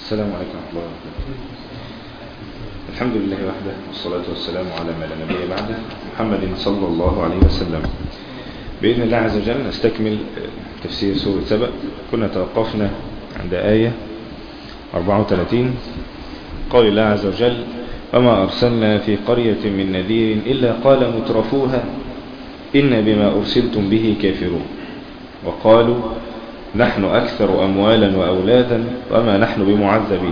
السلام عليكم ورحمة الله وبركاته الحمد لله وحده والصلاة والسلام على ما لا نبي بعده محمد صلى الله عليه وسلم بإذن الله عز وجل نستكمل تفسير سورة سبأ كنا توقفنا عند آية 34 قول الله عز وجل وما أرسلنا في قرية من نذير إلا قال مترفوها إن بما أرسلتم به كافرون وقالوا نحن أكثر أموالا وأولادا وما نحن بمعذبين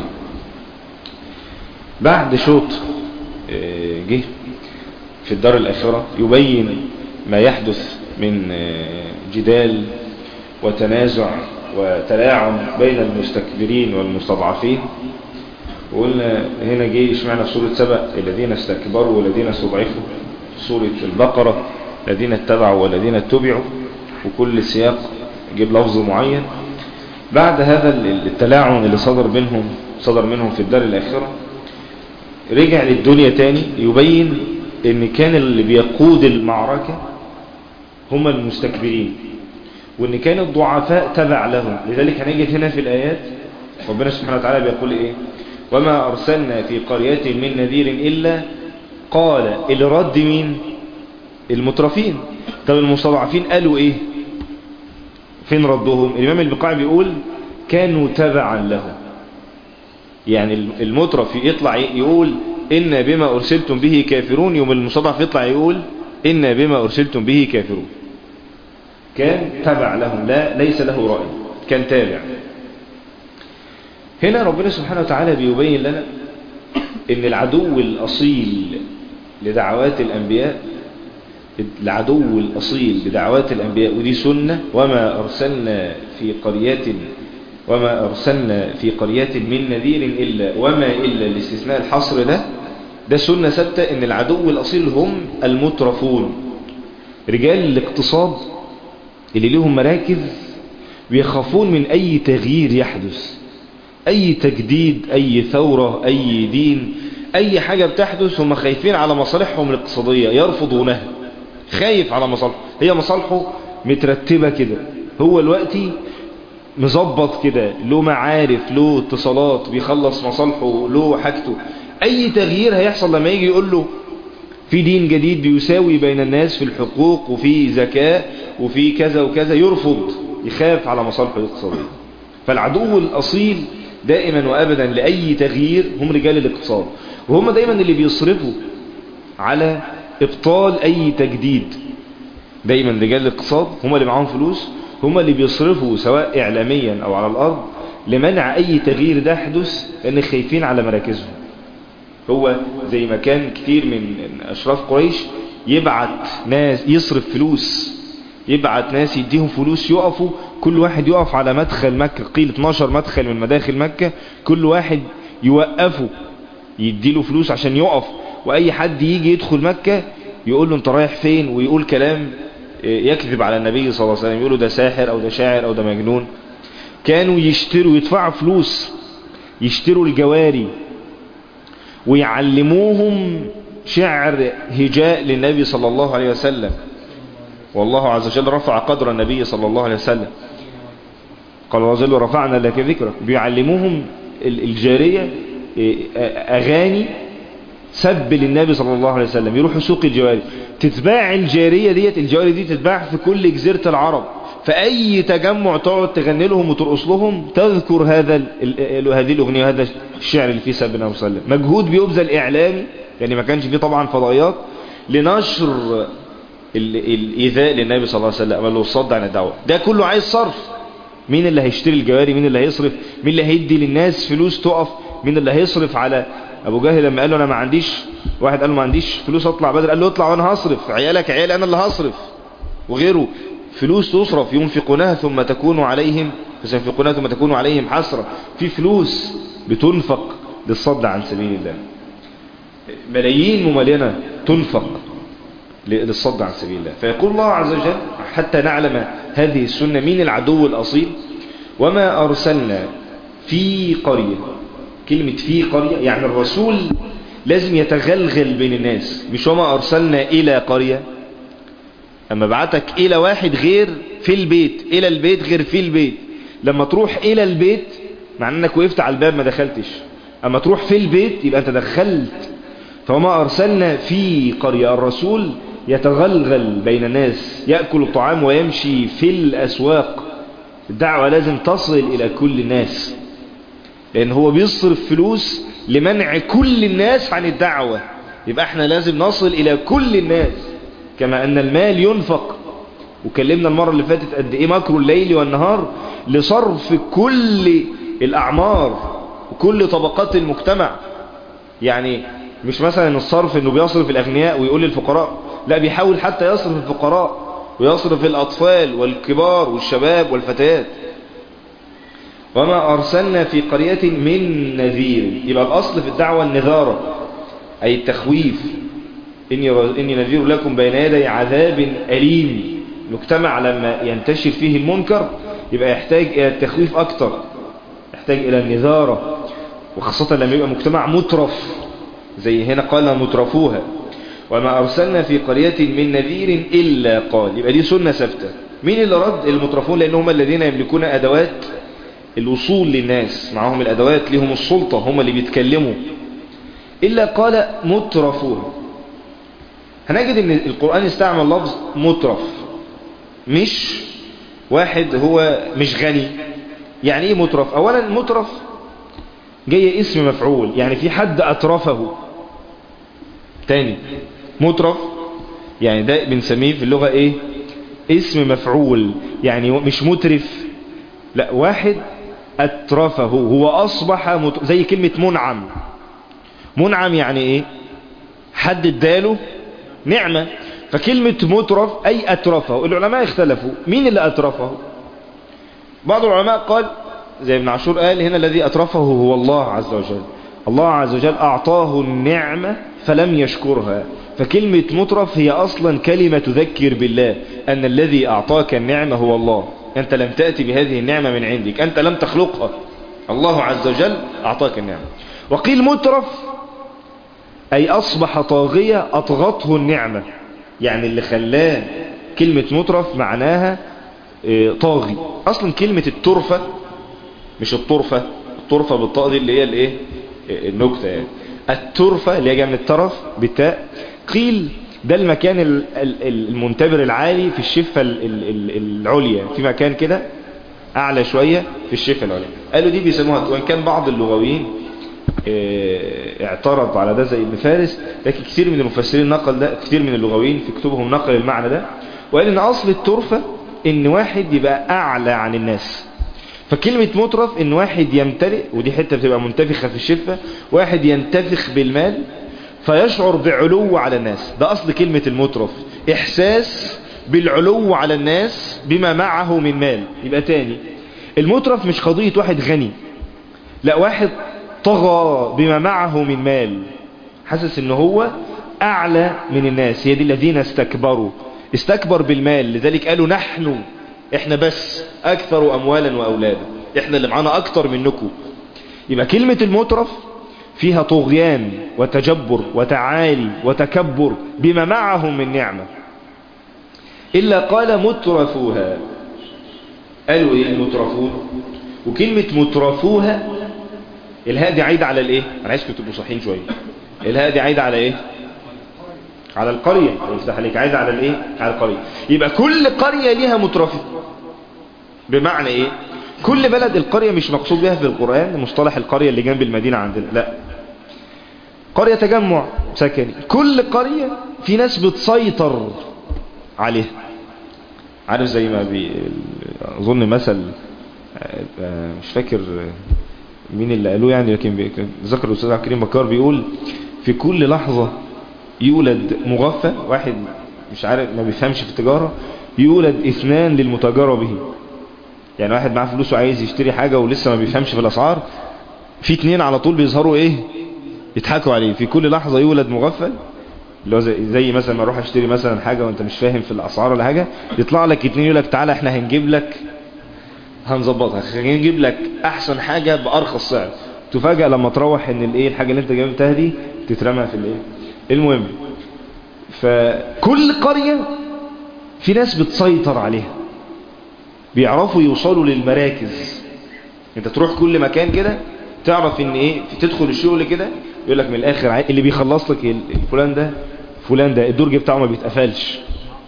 بعد شوط جه في الدار الآخرة يبين ما يحدث من جدال وتنازع وتلاعب بين المستكبرين والمستضعفين وقلنا هنا جه اشمعنى في سورة سبأ الذين استكبروا والذين استضعفوا سورة البقرة الذين اتبعوا والذين اتبعوا وكل سياق يجيب لفظ معين بعد هذا التلاعن اللي صدر منهم صدر منهم في الدار الآخرة رجع للدنيا تاني يبين ان كان اللي بيقود المعركة هم المستكبرين وان كان الضعفاء تبع لهم لذلك هنجد هنا في الآيات ربنا سبحانه وتعالى بيقول ايه وما أرسلنا في قرية من نذير إلا قال اللي رد مين المترفين طب المستضعفين قالوا ايه فين ردهم الإمام البقاع بيقول كانوا تبعا له يعني المترف يطلع يقول إن بما أرسلتم به كافرون يوم المستضعف يطلع يقول إن بما أرسلتم به كافرون كان تبع لهم لا ليس له رأي كان تابع هنا ربنا سبحانه وتعالى بيبين لنا ان العدو الأصيل لدعوات الأنبياء العدو الأصيل لدعوات الأنبياء ودي سنة وما أرسلنا في قرية وما أرسلنا في قرية من نذير إلا وما إلا الاستثناء الحصر ده ده سنة ثابتة ان العدو الأصيل هم المترفون رجال الاقتصاد اللي لهم مراكز بيخافون من أي تغيير يحدث أي تجديد أي ثورة أي دين أي حاجة بتحدث هم خايفين على مصالحهم الاقتصادية يرفضونها خايف على مصالحه هي مصالحه مترتبة كده هو الوقتي مظبط كده له معارف له اتصالات بيخلص مصالحه له حاجته اي تغيير هيحصل لما يجي يقول له في دين جديد بيساوي بين الناس في الحقوق وفي زكاة وفي كذا وكذا يرفض يخاف على مصالحه الاقتصادية فالعدو الأصيل دائما وأبدا لأي تغيير هم رجال الاقتصاد وهم دايما اللي بيصرفوا على ابطال اي تجديد دايما رجال الاقتصاد هم اللي معاهم فلوس هم اللي بيصرفوا سواء اعلاميا او على الارض لمنع اي تغيير ده يحدث لان خايفين على مراكزهم هو زي ما كان كتير من اشراف قريش يبعت ناس يصرف فلوس يبعت ناس يديهم فلوس يقفوا كل واحد يقف على مدخل مكة قيل 12 مدخل من مداخل مكة كل واحد يوقفه يديله فلوس عشان يقف واي حد يجي يدخل مكة يقول له انت رايح فين ويقول كلام يكذب على النبي صلى الله عليه وسلم يقول له ده ساحر او ده شاعر او ده مجنون كانوا يشتروا يدفعوا فلوس يشتروا الجواري ويعلموهم شعر هجاء للنبي صلى الله عليه وسلم والله عز وجل رفع قدر النبي صلى الله عليه وسلم قال وظل رفعنا لك ذكرى بيعلموهم الجارية أغاني سب للنبي صلى الله عليه وسلم يروحوا سوق الجواري تتباع الجارية ديت الجواري دي تتباع في كل جزيرة العرب فأي تجمع تقعد تغني لهم وترقص لهم تذكر هذا هذه الأغنية وهذا الشعر اللي فيه سب النبي صلى الله عليه وسلم مجهود بيبذل إعلامي يعني ما كانش فيه طبعا فضائيات لنشر الإيذاء للنبي صلى الله عليه وسلم أما الصد عن الدعوة ده كله عايز صرف مين اللي هيشتري الجواري مين اللي هيصرف مين اللي هيدي للناس فلوس تقف مين اللي هيصرف على ابو جهل لما قال له انا ما عنديش واحد قال له ما عنديش فلوس اطلع بدر قال له اطلع وانا هصرف عيالك عيال انا اللي هصرف وغيره فلوس تصرف ينفقونها ثم تكون عليهم فسينفقونها ثم تكون عليهم حسرة في فلوس بتنفق للصد عن سبيل الله ملايين مملينة تنفق للصد عن سبيل الله فيقول الله عز وجل حتى نعلم هذه السنة مين العدو الأصيل وما أرسلنا في قرية كلمة في قرية يعني الرسول لازم يتغلغل بين الناس مش وما أرسلنا إلى قرية أما بعتك إلى واحد غير في البيت إلى البيت غير في البيت لما تروح إلى البيت مع انك وقفت على الباب ما دخلتش اما تروح في البيت يبقى انت دخلت فما ارسلنا في قرية الرسول يتغلغل بين الناس يأكل الطعام ويمشي في الاسواق الدعوة لازم تصل الى كل الناس لان هو بيصرف فلوس لمنع كل الناس عن الدعوة يبقى احنا لازم نصل الى كل الناس كما ان المال ينفق وكلمنا المرة اللي فاتت قد ايه مكر الليل والنهار لصرف كل الاعمار وكل طبقات المجتمع يعني مش مثلا الصرف انه بيصرف الاغنياء ويقول للفقراء لا بيحاول حتى يصرف الفقراء ويصرف الاطفال والكبار والشباب والفتيات وما ارسلنا في قرية من نذير يبقى الاصل في الدعوة النذارة اي التخويف إني, إني نذير لكم بين يدي عذاب أليم المجتمع لما ينتشر فيه المنكر يبقى يحتاج إلى التخويف أكتر يحتاج إلى النذارة وخاصة لما يبقى مجتمع مترف زي هنا قال مترفوها وما أرسلنا في قرية من نذير إلا قال يبقى دي سنة ثابتة مين اللي رد المترفون لأن هم الذين يملكون أدوات الوصول للناس معهم الأدوات لهم السلطة هم اللي بيتكلموا إلا قال مترفوها هنجد ان القرآن استعمل لفظ مترف مش واحد هو مش غني يعني ايه مترف اولا مترف جاي اسم مفعول يعني في حد اترفه تاني مترف يعني ده بنسميه في اللغة ايه اسم مفعول يعني مش مترف لا واحد اترفه هو اصبح مترف زي كلمة منعم منعم يعني ايه حد اداله نعمة فكلمة مترف أي أترفه العلماء اختلفوا مين اللي أترفه بعض العلماء قال زي ابن عاشور قال هنا الذي أترفه هو الله عز وجل الله عز وجل أعطاه النعمة فلم يشكرها فكلمة مترف هي أصلا كلمة تذكر بالله أن الذي أعطاك النعمة هو الله أنت لم تأتي بهذه النعمة من عندك أنت لم تخلقها الله عز وجل أعطاك النعمة وقيل مترف أي أصبح طاغية أطغته النعمة يعني اللي خلاه كلمة مترف معناها طاغي أصلا كلمة الترفة مش الطرفة الطرفة بالطاء دي اللي هي الايه النكتة يعني الترفة اللي هي جايه من الطرف بالتاء قيل ده المكان المنتبر العالي في الشفة العليا في مكان كده أعلى شوية في الشفة العليا قالوا دي بيسموها وإن كان بعض اللغويين اعترض على ده زي ابن فارس لكن كثير من المفسرين نقل ده كثير من اللغويين في كتبهم نقل المعنى ده وقال ان اصل الترفة ان واحد يبقى اعلى عن الناس فكلمة مترف ان واحد يمتلئ ودي حتة بتبقى منتفخة في الشفة واحد ينتفخ بالمال فيشعر بعلو على الناس ده اصل كلمة المترف احساس بالعلو على الناس بما معه من مال يبقى تاني المترف مش قضية واحد غني لا واحد طغى بما معه من مال حاسس ان هو اعلى من الناس هي دي الذين استكبروا استكبر بالمال لذلك قالوا نحن احنا بس اكثر اموالا واولادا احنا اللي معانا اكتر منكم يبقى كلمة المترف فيها طغيان وتجبر وتعالي وتكبر بما معهم من نعمة إلا قال مترفوها قالوا ايه المترفون وكلمة مترفوها الهاء دي عايدة على الايه انا عايزكم تبقوا صحيين شوية الهاء دي عايدة على ايه على القرية يفتح عليك عايدة على الايه على القرية يبقى كل قرية ليها مترفة بمعنى ايه كل بلد القرية مش مقصود بها في القرآن مصطلح القرية اللي جنب المدينة عندنا لا قرية تجمع سكني كل قرية في ناس بتسيطر عليها عارف زي ما بي اظن مثل مش فاكر مين اللي قالوه يعني لكن ذكر الاستاذ عبد الكريم بكار بيقول في كل لحظة يولد مغفى واحد مش عارف ما بيفهمش في التجارة يولد اثنان للمتاجرة به يعني واحد معاه فلوس وعايز يشتري حاجة ولسه ما بيفهمش في الاسعار في اتنين على طول بيظهروا ايه يضحكوا عليه في كل لحظة يولد مغفل اللي هو زي, زي مثلا ما اروح اشتري مثلا حاجة وانت مش فاهم في الاسعار ولا حاجة يطلع لك اتنين يقول لك تعالى احنا هنجيب لك هنظبطها هنجيب لك احسن حاجة بارخص سعر تفاجأ لما تروح ان الايه الحاجة اللي انت جايبتها دي تترمى في الايه المهم فكل قرية في ناس بتسيطر عليها بيعرفوا يوصلوا للمراكز انت تروح كل مكان كده تعرف ان ايه تدخل الشغل كده يقول لك من الاخر اللي بيخلص لك الفلان ده فلان ده الدرج بتاعه ما بيتقفلش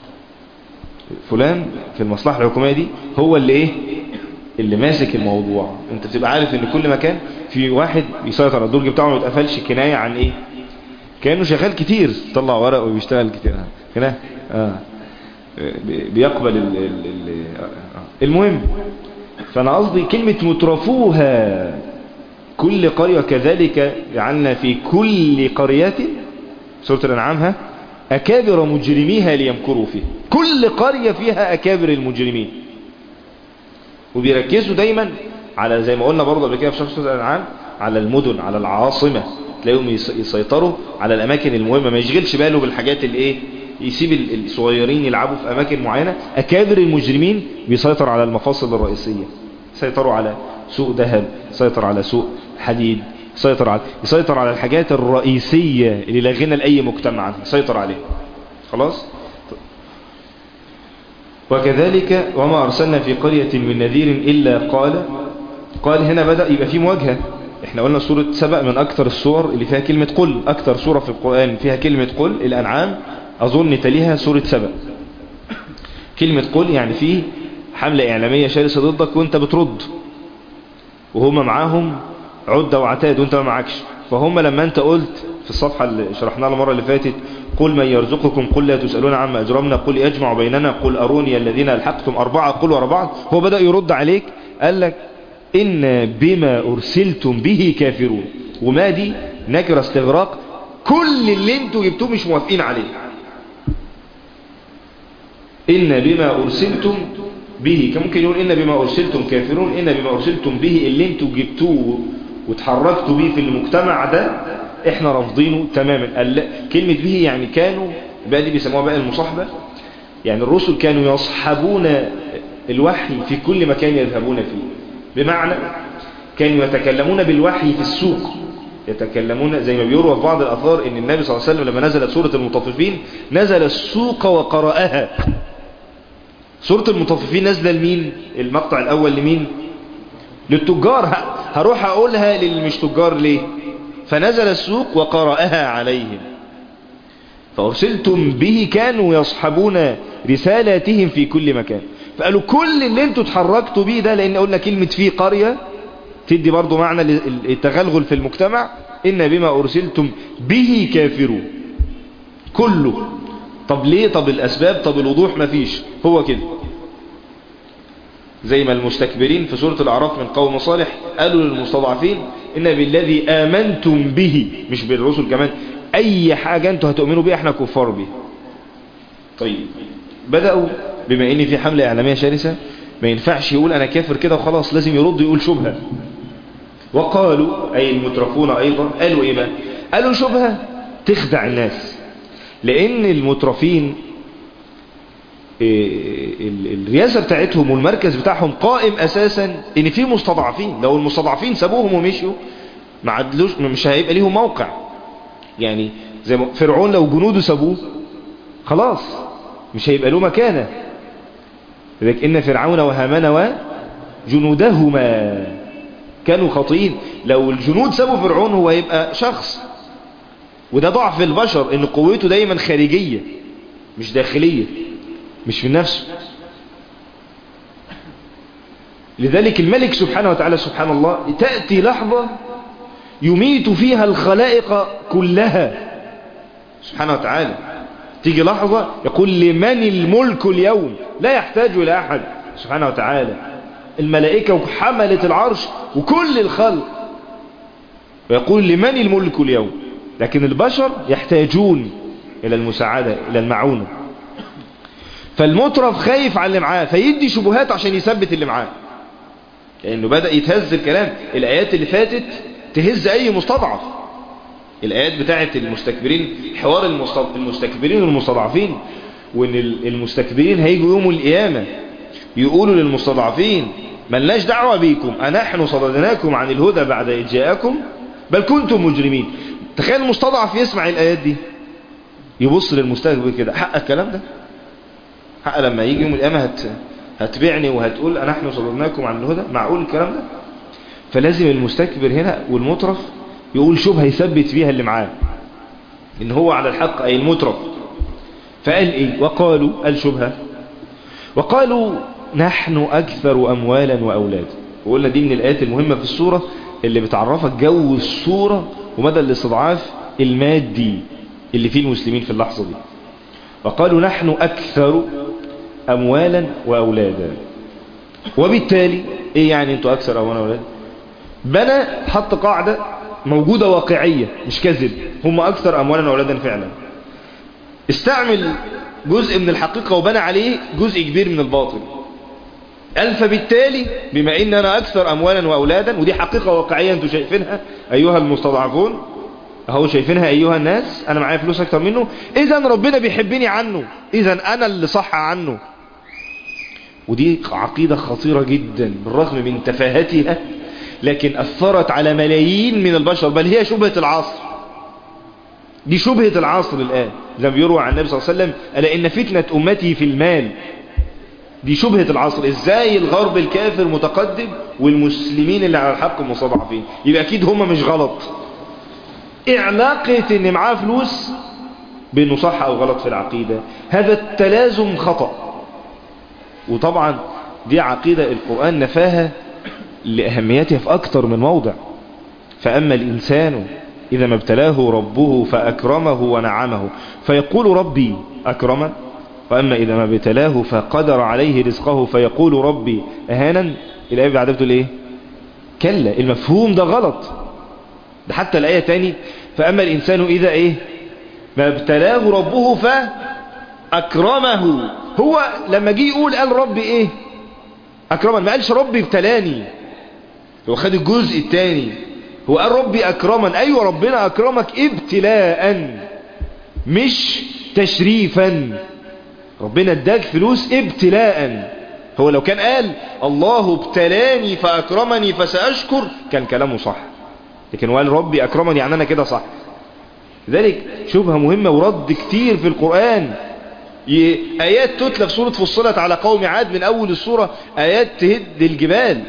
فلان في المصلحة الحكومية دي هو اللي ايه اللي ماسك الموضوع انت بتبقى عارف ان كل مكان في واحد بيسيطر على الدرج بتاعه ما بيتقفلش كناية عن ايه كأنه شغال كتير طلع ورق وبيشتغل كتير هنا آه. بيقبل ال ال ال المهم فانا قصدي كلمة مترفوها كل قرية كذلك جعلنا في كل قرية سورة الانعام ها أكابر مجرميها ليمكروا فيه كل قرية فيها أكابر المجرمين وبيركزوا دايما على زي ما قلنا برضه قبل كده في شخص الأنعام على المدن على العاصمة تلاقيهم يسيطروا على الأماكن المهمة ما يشغلش باله بالحاجات اللي ايه يسيب الصغيرين يلعبوا في أماكن معينة أكابر المجرمين بيسيطر على المفاصل الرئيسية يسيطروا على سوق ذهب يسيطر على سوق حديد يسيطر على يسيطر على الحاجات الرئيسية اللي لا غنى لأي مجتمع عنها يسيطر عليها خلاص وكذلك وما أرسلنا في قرية من نذير إلا قال قال هنا بدأ يبقى في مواجهة احنا قلنا سورة سبأ من أكثر السور اللي فيها كلمة قل أكثر سورة في القرآن فيها كلمة قل الأنعام أظن تليها سورة سبأ كلمة قل يعني فيه حملة إعلامية شرسة ضدك وانت بترد وهم معاهم عدة وعتاد وانت ما معكش فهم لما انت قلت في الصفحة اللي شرحناها المرة اللي فاتت قل من يرزقكم قل لا تسألون عما أجرمنا قل يجمع بيننا قل أروني الذين ألحقتم أربعة قل ورا بعض هو بدأ يرد عليك قال لك إن بما أرسلتم به كافرون وما دي نكرة استغراق كل اللي انتوا جبتوه مش موافقين عليه إن بما أرسلتم به كان ممكن يقول إن بما أرسلتم كافرون إن بما أرسلتم به اللي انتوا جبتوه وتحركتوا به في المجتمع ده احنا رافضينه تماما كلمة به يعني كانوا بقى دي بيسموها بقى المصاحبة يعني الرسل كانوا يصحبون الوحي في كل مكان يذهبون فيه بمعنى كانوا يتكلمون بالوحي في السوق يتكلمون زي ما بيروى في بعض الأثار ان النبي صلى الله عليه وسلم لما نزلت سورة المطففين نزل السوق وقرأها سورة المطففين نزل لمين المقطع الأول لمين للتجار هروح أقولها للمش تجار ليه فنزل السوق وقرأها عليهم فأرسلتم به كانوا يصحبون رسالاتهم في كل مكان فقالوا كل اللي انتوا اتحركتوا به ده لان قلنا كلمة في قرية تدي برضو معنى التغلغل في المجتمع إن بما أرسلتم به كافرون كله طب ليه طب الأسباب طب الوضوح مفيش هو كده زي ما المستكبرين في سورة الأعراف من قوم صالح قالوا للمستضعفين إن بالذي آمنتم به مش بالرسل كمان أي حاجة أنتوا هتؤمنوا بها احنا كفار بها طيب بدأوا بما إن في حملة إعلامية شرسة ما ينفعش يقول أنا كافر كده وخلاص لازم يرد يقول شبهة وقالوا أي المترفون أيضا قالوا إيه بقى قالوا شبهة تخدع الناس لأن المترفين الرياسة بتاعتهم والمركز بتاعهم قائم أساسا إن في مستضعفين لو المستضعفين سابوهم ومشيوا ما عدلوش مش هيبقى ليهم موقع يعني زي ما فرعون لو جنوده سابوه خلاص مش هيبقى له مكانه لذلك إن فرعون وهامان وجنودهما كانوا خاطئين لو الجنود سابوا فرعون هو هيبقى شخص وده ضعف البشر ان قوته دايما خارجية مش داخلية مش في نفسه لذلك الملك سبحانه وتعالى سبحان الله تأتي لحظة يميت فيها الخلائق كلها سبحانه وتعالى تيجي لحظة يقول لمن الملك اليوم لا يحتاج إلى أحد سبحانه وتعالى الملائكة وحملة العرش وكل الخلق ويقول لمن الملك اليوم لكن البشر يحتاجون إلى المساعدة إلى المعونة فالمترف خايف على اللي معاه فيدي شبهات عشان يثبت اللي معاه لأنه بدأ يتهز الكلام الآيات اللي فاتت تهز أي مستضعف الآيات بتاعت المستكبرين حوار المستكبرين والمستضعفين وإن المستكبرين هيجوا يوم القيامة يقولوا للمستضعفين ملناش دعوة بيكم أنحن صددناكم عن الهدى بعد إذ جاءكم بل كنتم مجرمين تخيل المستضعف يسمع الآيات دي يبص للمستكبر كده حق الكلام ده حق لما يجي يوم القيامة هت... هتبيعني وهتقول أنحن صددناكم عن الهدى معقول الكلام ده فلازم المستكبر هنا والمترف يقول شبهة يثبت فيها اللي معاه ان هو على الحق اي المترف فقال ايه وقالوا قال شبهة وقالوا نحن اكثر اموالا واولادا وقلنا دي من الايات المهمة في السورة اللي بتعرفك جو السورة ومدى الاستضعاف المادي اللي فيه المسلمين في اللحظة دي وقالوا نحن اكثر اموالا واولادا وبالتالي ايه يعني انتوا اكثر اموالا واولادا بنى حط قاعدة موجودة واقعية مش كذب هم اكثر اموالا واولادا فعلا استعمل جزء من الحقيقة وبنى عليه جزء كبير من الباطل قال فبالتالي بما ان انا اكثر اموالا واولادا ودي حقيقة واقعية انتوا شايفينها ايها المستضعفون اهو شايفينها ايها الناس انا معايا فلوس اكتر منه اذا ربنا بيحبني عنه اذا انا اللي صح عنه ودي عقيدة خطيرة جدا بالرغم من تفاهتها لكن اثرت على ملايين من البشر بل هي شبهة العصر دي شبهة العصر الآن زي ما بيروى عن النبي صلى الله عليه وسلم ألا إن فتنة أمتي في المال دي شبهة العصر إزاي الغرب الكافر متقدم والمسلمين اللي على الحق مستضعفين يبقى أكيد هم مش غلط إيه علاقة إن معاه فلوس بأنه صح أو غلط في العقيدة هذا التلازم خطأ وطبعا دي عقيدة القرآن نفاها لأهميتها في أكتر من موضع فأما الإنسان إذا ما ابتلاه ربه فأكرمه ونعمه فيقول ربي أكرمن وأما إذا ما ابتلاه فقدر عليه رزقه فيقول ربي أهانا الآية بعد بتقول إيه كلا المفهوم ده غلط ده حتى الآية تاني فأما الإنسان إذا إيه ما ابتلاه ربه فأكرمه هو لما جه يقول قال ربي إيه أكرمن ما قالش ربي ابتلاني هو خد الجزء الثاني هو قال ربي أكرمن أيوة ربنا أكرمك ابتلاء مش تشريفا ربنا اداك فلوس ابتلاء هو لو كان قال الله ابتلاني فأكرمني فسأشكر كان كلامه صح لكن هو قال ربي أكرمني يعني أنا كده صح ذلك شبهة مهمة ورد كتير في القرآن آيات تتلى في سورة فصلت على قوم عاد من أول السورة آيات تهد الجبال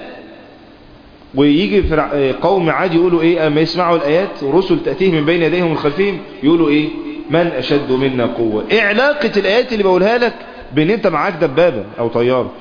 ويجي في قوم عاد يقولوا ايه اما يسمعوا الايات ورسل تأتيه من بين يديهم ومن خلفهم يقولوا ايه من اشد منا قوة ايه علاقة الايات اللي بقولها لك بان انت معاك دبابة او طيارة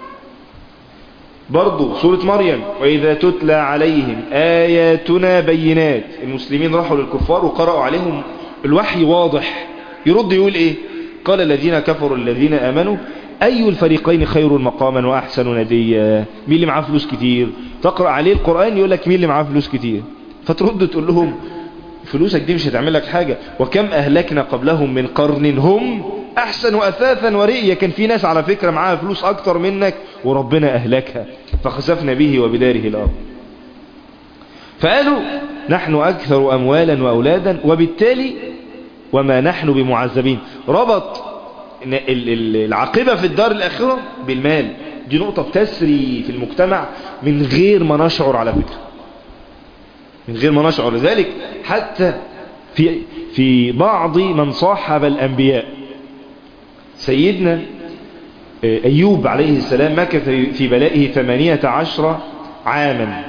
برضو سورة مريم واذا تتلى عليهم اياتنا بينات المسلمين راحوا للكفار وقرأوا عليهم الوحي واضح يرد يقول ايه قال الذين كفروا الذين امنوا أي الفريقين خير مقاما وأحسن نديا مين اللي معاه فلوس كتير تقرأ عليه القرآن يقول لك مين اللي معاه فلوس كتير فترد تقول لهم فلوسك دي مش هتعمل لك حاجة وكم أهلكنا قبلهم من قرن هم أحسن أثاثا ورئيا كان في ناس على فكرة معاها فلوس أكتر منك وربنا أهلكها فخسفنا به وبداره الأرض فقالوا نحن أكثر أموالا وأولادا وبالتالي وما نحن بمعذبين ربط العاقبة في الدار الآخرة بالمال دي نقطة بتسري في المجتمع من غير ما نشعر على فكرة من غير ما نشعر لذلك حتى في, في بعض من صاحب الأنبياء سيدنا أيوب عليه السلام مكث في بلائه ثمانية عشر عاما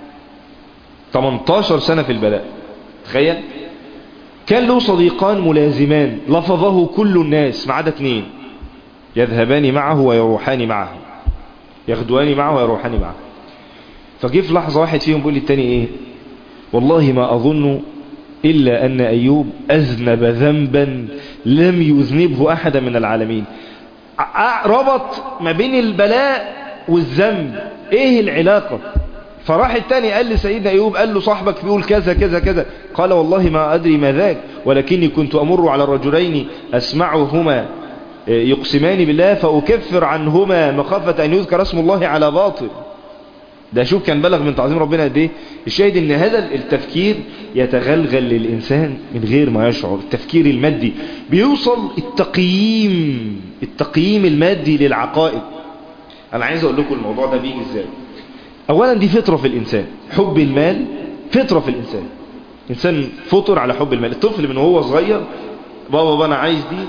18 سنة في البلاء تخيل كان له صديقان ملازمان لفظه كل الناس ما عدا اثنين يذهبان معه ويروحان معه يغدوان معه ويروحان معه فجه في لحظة واحد فيهم بيقول للتاني ايه والله ما اظن الا ان ايوب اذنب ذنبا لم يذنبه احدا من العالمين ربط ما بين البلاء والذنب ايه العلاقة فراح التاني قال لسيدنا ايوب قال له صاحبك بيقول كذا كذا كذا قال والله ما ادري ما ذاك ولكني كنت امر على الرجلين اسمعهما يقسمان بالله فاكفر عنهما مخافة ان يذكر اسم الله على باطل ده شوف كان بلغ من تعظيم ربنا قد ايه الشاهد ان هذا التفكير يتغلغل للانسان من غير ما يشعر التفكير المادي بيوصل التقييم التقييم المادي للعقائد انا عايز اقول لكم الموضوع ده بيجي ازاي اولا دي فطرة في الانسان حب المال فطرة في الانسان انسان فطر على حب المال الطفل من وهو صغير بابا بابا انا عايز دي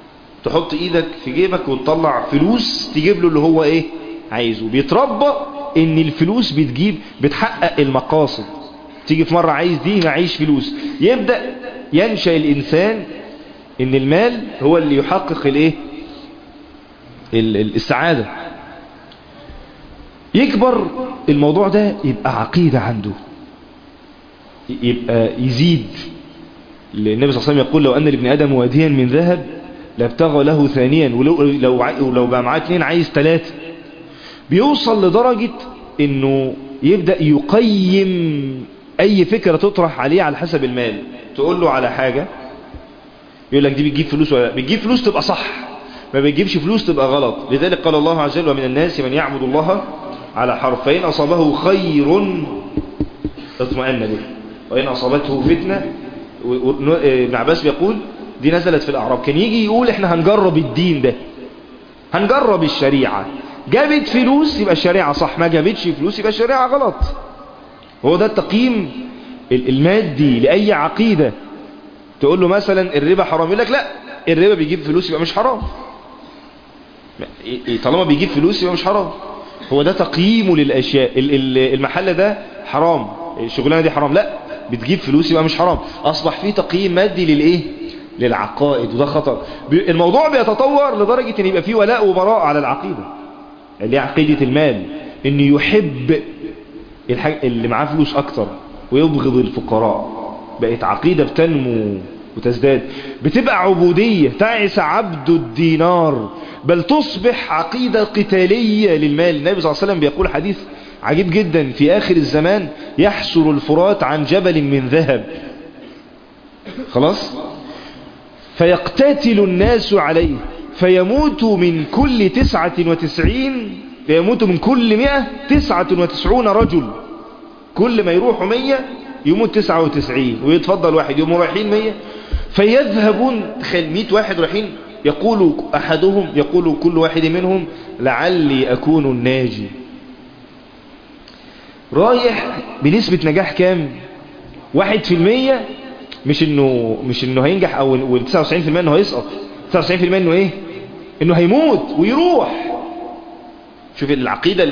تحط ايدك في جيبك وتطلع فلوس تجيب له اللي هو ايه عايزه بيتربى ان الفلوس بتجيب بتحقق المقاصد تيجي في مرة عايز دي معيش فلوس يبدأ ينشأ الانسان ان المال هو اللي يحقق الايه السعادة يكبر الموضوع ده يبقى عقيدة عنده يبقى يزيد النبي صلى الله عليه وسلم يقول لو أن لابن آدم واديا من ذهب لابتغى له ثانيا ولو لو لو بقى معاه اثنين عايز ثلاثة بيوصل لدرجة انه يبدأ يقيم اي فكرة تطرح عليه على حسب المال تقول له على حاجة يقول لك دي بتجيب فلوس ولا بتجيب فلوس تبقى صح ما بتجيبش فلوس تبقى غلط لذلك قال الله عز وجل ومن الناس من يعبد الله على حرف فإن أصابه خير اطمئن به وإن أصابته فتنة ابن عباس بيقول دي نزلت في الأعراب كان يجي يقول احنا هنجرب الدين ده هنجرب الشريعة جابت فلوس يبقى الشريعة صح ما جابتش فلوس يبقى الشريعة غلط هو ده التقييم المادي لأي عقيدة تقول له مثلا الربا حرام يقول لك لا الربا بيجيب فلوس يبقى مش حرام طالما بيجيب فلوس يبقى مش حرام هو ده تقييمه للأشياء المحل ده حرام الشغلانة دي حرام لا بتجيب فلوس يبقى مش حرام أصبح فيه تقييم مادي للإيه للعقائد وده خطر الموضوع بيتطور لدرجة ان يبقى فيه ولاء وبراء على العقيدة اللي هي عقيدة المال ان يحب اللي معاه فلوس اكتر ويبغض الفقراء بقت عقيدة بتنمو وتزداد بتبقى عبودية تعس عبد الدينار بل تصبح عقيدة قتالية للمال النبي صلى الله عليه وسلم بيقول حديث عجيب جدا في آخر الزمان يحسر الفرات عن جبل من ذهب خلاص فيقتتل الناس عليه فيموت من كل تسعة وتسعين فيموت من كل مئة تسعة وتسعون رجل كل ما يروحوا مية يموت تسعة وتسعين ويتفضل واحد يوم رايحين مية فيذهبون تخيل مئة واحد رايحين يقول أحدهم يقول كل واحد منهم لعلي أكون الناجي رايح بنسبة نجاح كام واحد في المية مش انه مش انه هينجح او 99% انه هيسقط 99% انه ايه انه هيموت ويروح شوف العقيدة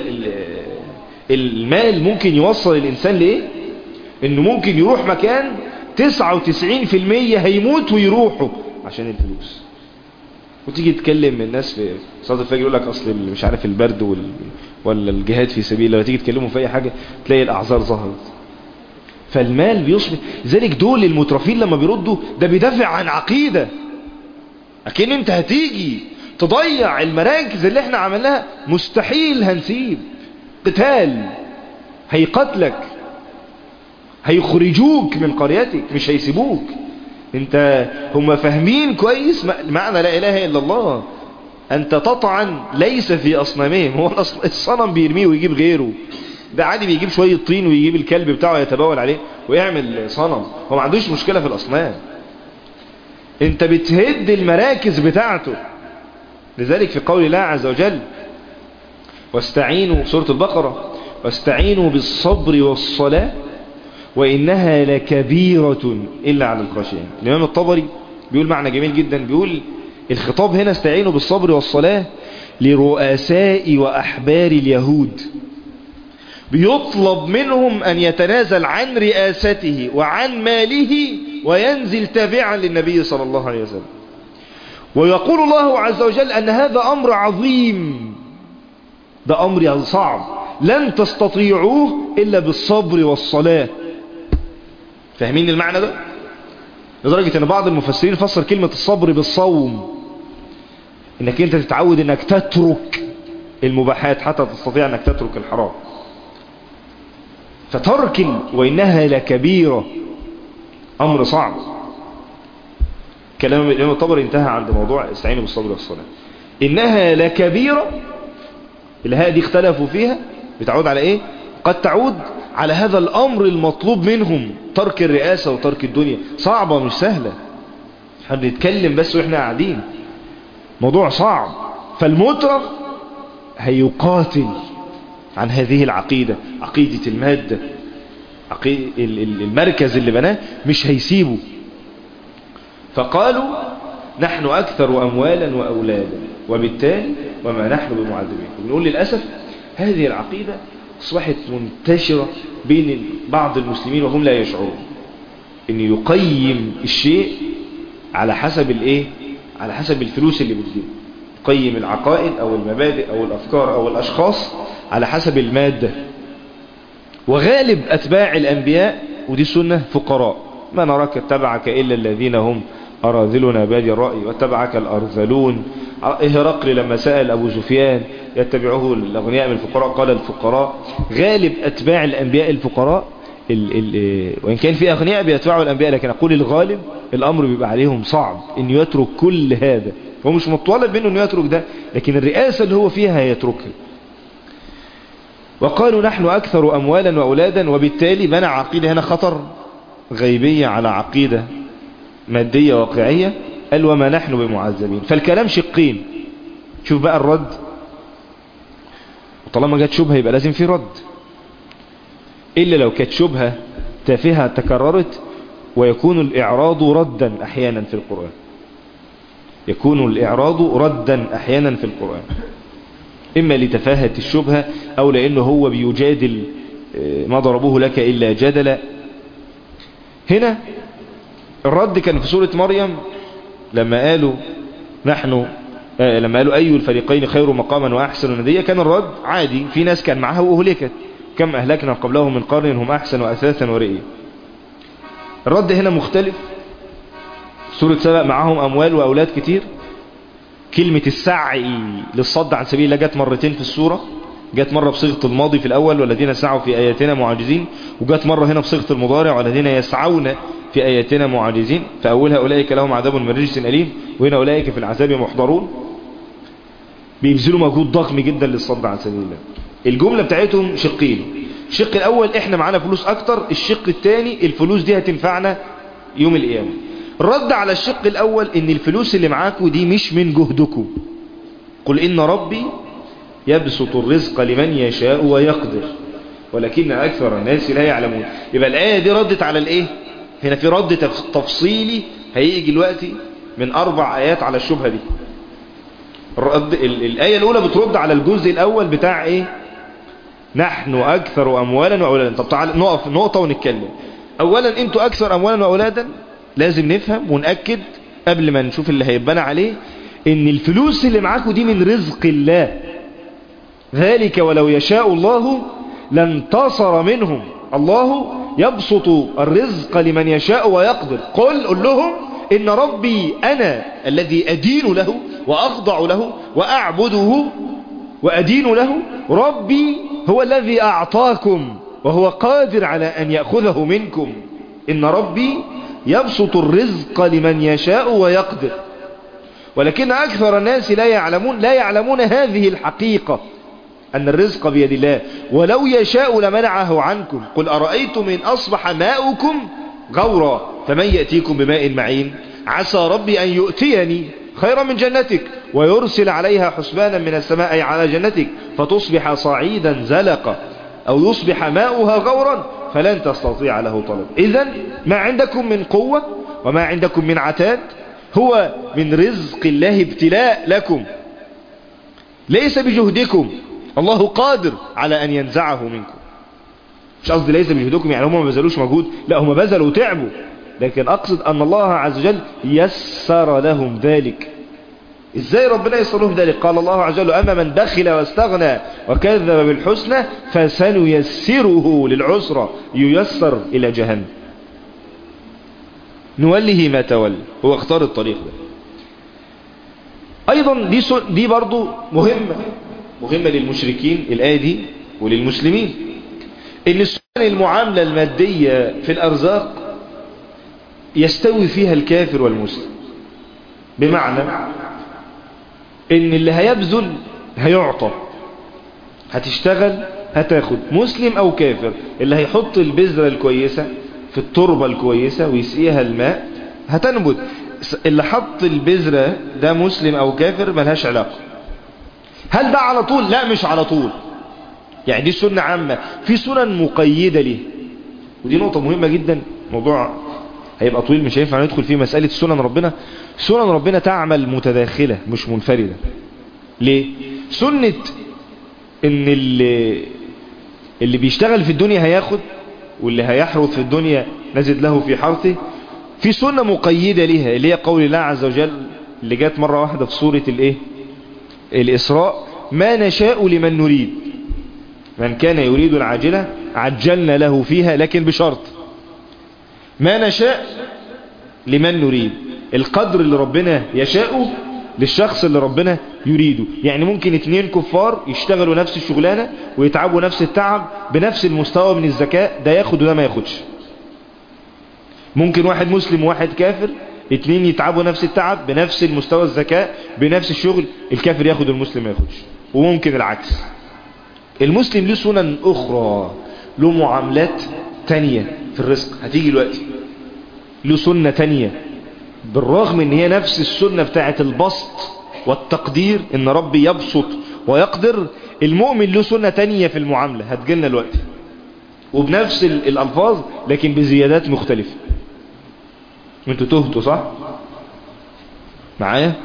المال ممكن يوصل الانسان لايه انه ممكن يروح مكان 99% هيموت ويروحوا عشان الفلوس وتيجي تكلم الناس في صلاة الفجر يقول لك اصل مش عارف البرد وال... ولا الجهاد في سبيل الله تيجي تكلمهم في اي حاجة تلاقي الاعذار ظهرت فالمال بيصبح ذلك دول المترفين لما بيردوا ده بيدافع عن عقيدة اكن انت هتيجي تضيع المراكز اللي احنا عملناها مستحيل هنسيب قتال هيقتلك هيخرجوك من قريتك مش هيسيبوك انت هم فاهمين كويس معنى لا اله الا الله انت تطعن ليس في اصنامهم هو الصنم بيرميه ويجيب غيره ده عادي بيجيب شوية طين ويجيب الكلب بتاعه يتبول عليه ويعمل صنم هو ما عندوش مشكلة في الأصنام انت بتهد المراكز بتاعته لذلك في قول الله عز وجل واستعينوا سورة البقرة واستعينوا بالصبر والصلاة وإنها لكبيرة إلا على الخاشعين الإمام الطبري بيقول معنى جميل جدا بيقول الخطاب هنا استعينوا بالصبر والصلاة لرؤساء وأحبار اليهود بيطلب منهم أن يتنازل عن رئاسته وعن ماله وينزل تابعا للنبي صلى الله عليه وسلم ويقول الله عز وجل أن هذا أمر عظيم ده أمر صعب لن تستطيعوه إلا بالصبر والصلاة فاهمين المعنى ده لدرجة أن بعض المفسرين فسر كلمة الصبر بالصوم انك انت تتعود انك تترك المباحات حتى تستطيع انك تترك الحرام فترك وإنها لكبيرة أمر صعب كلام الإمام الطبري انتهى عند موضوع استعينوا بالصبر والصلاة إنها لكبيرة الهاء دي اختلفوا فيها بتعود على إيه قد تعود على هذا الأمر المطلوب منهم ترك الرئاسة وترك الدنيا صعبة مش سهلة احنا بنتكلم بس واحنا قاعدين موضوع صعب فالمترف هيقاتل عن هذه العقيدة عقيدة المادة عقيدة المركز اللي بناه مش هيسيبه فقالوا نحن أكثر أموالا وأولادا وبالتالي وما نحن بمعذبين بنقول للأسف هذه العقيدة أصبحت منتشرة بين بعض المسلمين وهم لا يشعرون ان يقيم الشيء على حسب الايه على حسب الفلوس اللي بتجيب يقيم العقائد او المبادئ او الافكار او الاشخاص على حسب المادة وغالب اتباع الانبياء ودي سنة فقراء ما نراك اتبعك الا الذين هم اراذلنا بادي الرأي واتبعك الارذلون هرقل لما سأل ابو سفيان يتبعه الاغنياء من الفقراء قال الفقراء غالب اتباع الانبياء الفقراء ال ال وإن كان في أغنياء بيتبعوا الأنبياء لكن أقول الغالب الأمر بيبقى عليهم صعب إن يترك كل هذا هو مش مطالب منه إنه يترك ده لكن الرئاسة اللي هو فيها يتركها وقالوا نحن أكثر أموالا وأولادا وبالتالي بنى عقيدة هنا خطر غيبية على عقيدة مادية واقعية قال وما نحن بمعذبين فالكلام شقين شوف بقى الرد وطالما جت شبهة يبقى لازم في رد إلا لو كانت شبهة تافهة تكررت ويكون الإعراض ردا أحيانا في القرآن يكون الإعراض ردا أحيانا في القرآن إما لتفاهة الشبهة أو لأنه هو بيجادل ما ضربوه لك إلا جدلا هنا الرد كان في سورة مريم لما قالوا نحن لما قالوا أي الفريقين خير مقاما وأحسن ندية كان الرد عادي في ناس كان معها وأهلكت كم أهلكنا قبلهم من قرن هم أحسن وأثاثا ورئيا الرد هنا مختلف سورة سبق معهم أموال وأولاد كتير كلمة السعي للصد عن سبيل الله جت مرتين في السورة جت مرة بصيغة الماضي في الأول والذين سعوا في آياتنا معاجزين وجت مرة هنا بصيغة المضارع والذين يسعون في آياتنا معاجزين فأولها أولئك لهم عذاب من رجس أليم وهنا أولئك في العذاب محضرون بيبذلوا مجهود ضخم جدا للصد عن سبيل الله الجملة بتاعتهم شقين الشق الأول احنا معانا فلوس أكتر الشق الثاني الفلوس دي هتنفعنا يوم القيامة الرد على الشق الأول ان الفلوس اللي معاكم دي مش من جهدكم قل إن ربي يبسط الرزق لمن يشاء ويقدر ولكن أكثر الناس لا يعلمون يبقى الآية دي ردت على الإيه هنا في رد تفصيلي هيجي دلوقتي من أربع آيات على الشبهة دي الرد الآية الأولى بترد على الجزء الأول بتاع إيه نحن أكثر أموالا وأولادا طب تعال نقف نقطة ونتكلم أولا أنتوا أكثر أموالا وأولادا لازم نفهم ونأكد قبل ما نشوف اللي هيبنى عليه ان الفلوس اللي معاكم دي من رزق الله ذلك ولو يشاء الله لانتصر منهم الله يبسط الرزق لمن يشاء ويقدر قل قل لهم إن ربي أنا الذي أدين له وأخضع له وأعبده وأدين له ربي هو الذي أعطاكم وهو قادر على أن يأخذه منكم إن ربي يبسط الرزق لمن يشاء ويقدر ولكن أكثر الناس لا يعلمون لا يعلمون هذه الحقيقة أن الرزق بيد الله ولو يشاء لمنعه عنكم قل أرأيتم إن أصبح ماؤكم غورا فمن يأتيكم بماء معين عسى ربي أن يؤتيني خيرا من جنتك ويرسل عليها حسبانا من السماء أي على جنتك فتصبح صعيدا زلقا أو يصبح ماؤها غورا فلن تستطيع له طلب إذا ما عندكم من قوة وما عندكم من عتاد هو من رزق الله ابتلاء لكم ليس بجهدكم الله قادر على أن ينزعه منكم مش قصدي ليس بجهدكم يعني هم ما بذلوش مجهود لا هم بذلوا وتعبوا لكن أقصد أن الله عز وجل يسر لهم ذلك ازاي ربنا يسر لهم ذلك قال الله عز وجل أما من بخل واستغنى وكذب بالحسنى فسنيسره للعسرة ييسر إلى جهنم نوله ما تولى هو اختار الطريق ده أيضا دي, دي برضو مهمة مهمة للمشركين الآية دي وللمسلمين إن السنن المعاملة المادية في الأرزاق يستوي فيها الكافر والمسلم بمعنى إن اللي هيبذل هيعطى هتشتغل هتاخد مسلم أو كافر اللي هيحط البذرة الكويسة في التربة الكويسة ويسقيها الماء هتنبت اللي حط البذرة ده مسلم أو كافر ملهاش علاقة هل ده على طول لا مش على طول يعني دي سنة عامة في سنن مقيدة ليه ودي نقطة مهمة جدا موضوع هيبقى طويل مش هينفع ندخل فيه مسألة سنن ربنا سنن ربنا تعمل متداخلة مش منفردة ليه سنة ان اللي بيشتغل في الدنيا هياخد واللي هيحرث في الدنيا نزد له في حرثه في سنة مقيدة ليها اللي هي قول الله عز وجل اللي جات مرة واحدة في سورة الايه الإسراء ما نشاء لمن نريد من كان يريد العاجلة عجلنا له فيها لكن بشرط ما نشاء لمن نريد القدر اللي ربنا يشاءه للشخص اللي ربنا يريده يعني ممكن اتنين كفار يشتغلوا نفس الشغلانة ويتعبوا نفس التعب بنفس المستوى من الذكاء ده ياخد وده ما ياخدش ممكن واحد مسلم وواحد كافر اتنين يتعبوا نفس التعب بنفس المستوى الذكاء بنفس الشغل الكافر ياخد والمسلم ما ياخدش وممكن العكس المسلم له سنن اخرى له معاملات تانية في الرزق هتيجي دلوقتي له سنة تانية بالرغم ان هي نفس السنة بتاعة البسط والتقدير ان ربي يبسط ويقدر المؤمن له سنة تانية في المعاملة هتجيلنا الوقت وبنفس الالفاظ لكن بزيادات مختلفة انتوا تهتوا صح معايا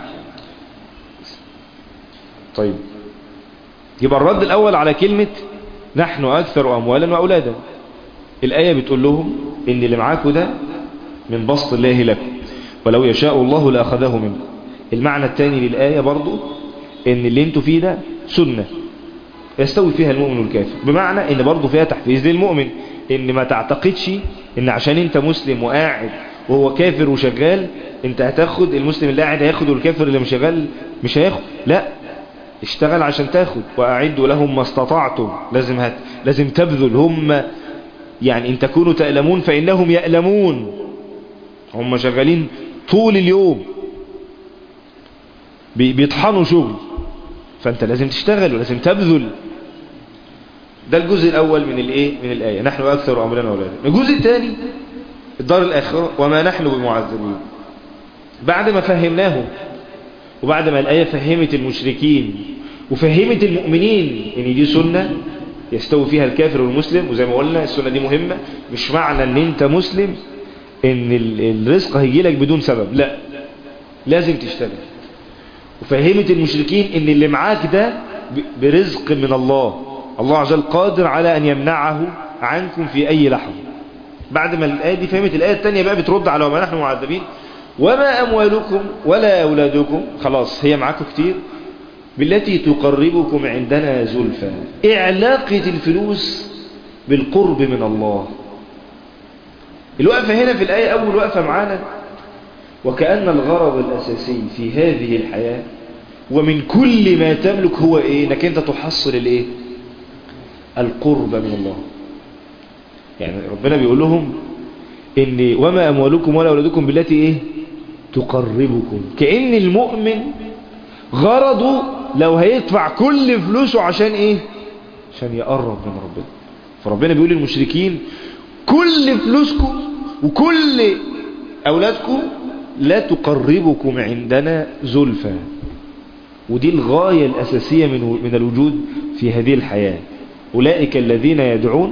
طيب يبقى الرد الاول على كلمة نحن اكثر اموالا واولادا الاية بتقول لهم ان اللي معاكم ده من بسط الله لكم ولو يشاء الله لأخذه منكم المعنى الثاني للآية برضو ان اللي انتوا فيه ده سنة يستوي فيها المؤمن والكافر بمعنى ان برضو فيها تحفيز للمؤمن ان ما تعتقدش ان عشان انت مسلم وقاعد وهو كافر وشغال انت هتاخد المسلم اللي قاعد هياخد والكافر اللي مش شغال مش هياخد لا اشتغل عشان تاخد واعدوا لهم ما استطعتم لازم هت لازم تبذل هم يعني ان تكونوا تألمون فإنهم يألمون هم شغالين طول اليوم بيطحنوا شغل فانت لازم تشتغل ولازم تبذل ده الجزء الاول من الايه من الايه نحن اكثر امرنا واولادا الجزء الثاني الدار الاخره وما نحن بمعذبين بعد ما فهمناهم وبعد ما الايه فهمت المشركين وفهمت المؤمنين ان دي سنه يستوي فيها الكافر والمسلم وزي ما قلنا السنه دي مهمه مش معنى ان انت مسلم ان الرزق هيجي لك بدون سبب لا لازم تشتغل وفهمت المشركين ان اللي معاك ده برزق من الله الله عز وجل قادر على ان يمنعه عنكم في اي لحظة بعد ما الآية دي فهمت الآية التانية بقى بترد على وما نحن معذبين وما أموالكم ولا أولادكم خلاص هي معاكم كتير بالتي تقربكم عندنا زلفى إيه علاقة الفلوس بالقرب من الله الوقفة هنا في الآية أول وقفة معانا وكأن الغرض الأساسي في هذه الحياة ومن كل ما تملك هو إيه أنك أنت تحصل الإيه القرب من الله يعني ربنا بيقول لهم إن وما أموالكم ولا أولادكم بالتي إيه تقربكم كأن المؤمن غرضه لو هيدفع كل فلوسه عشان إيه عشان يقرب من ربنا فربنا بيقول للمشركين كل فلوسكم وكل أولادكم لا تقربكم عندنا زلفى ودي الغاية الأساسية من من الوجود في هذه الحياة أولئك الذين يدعون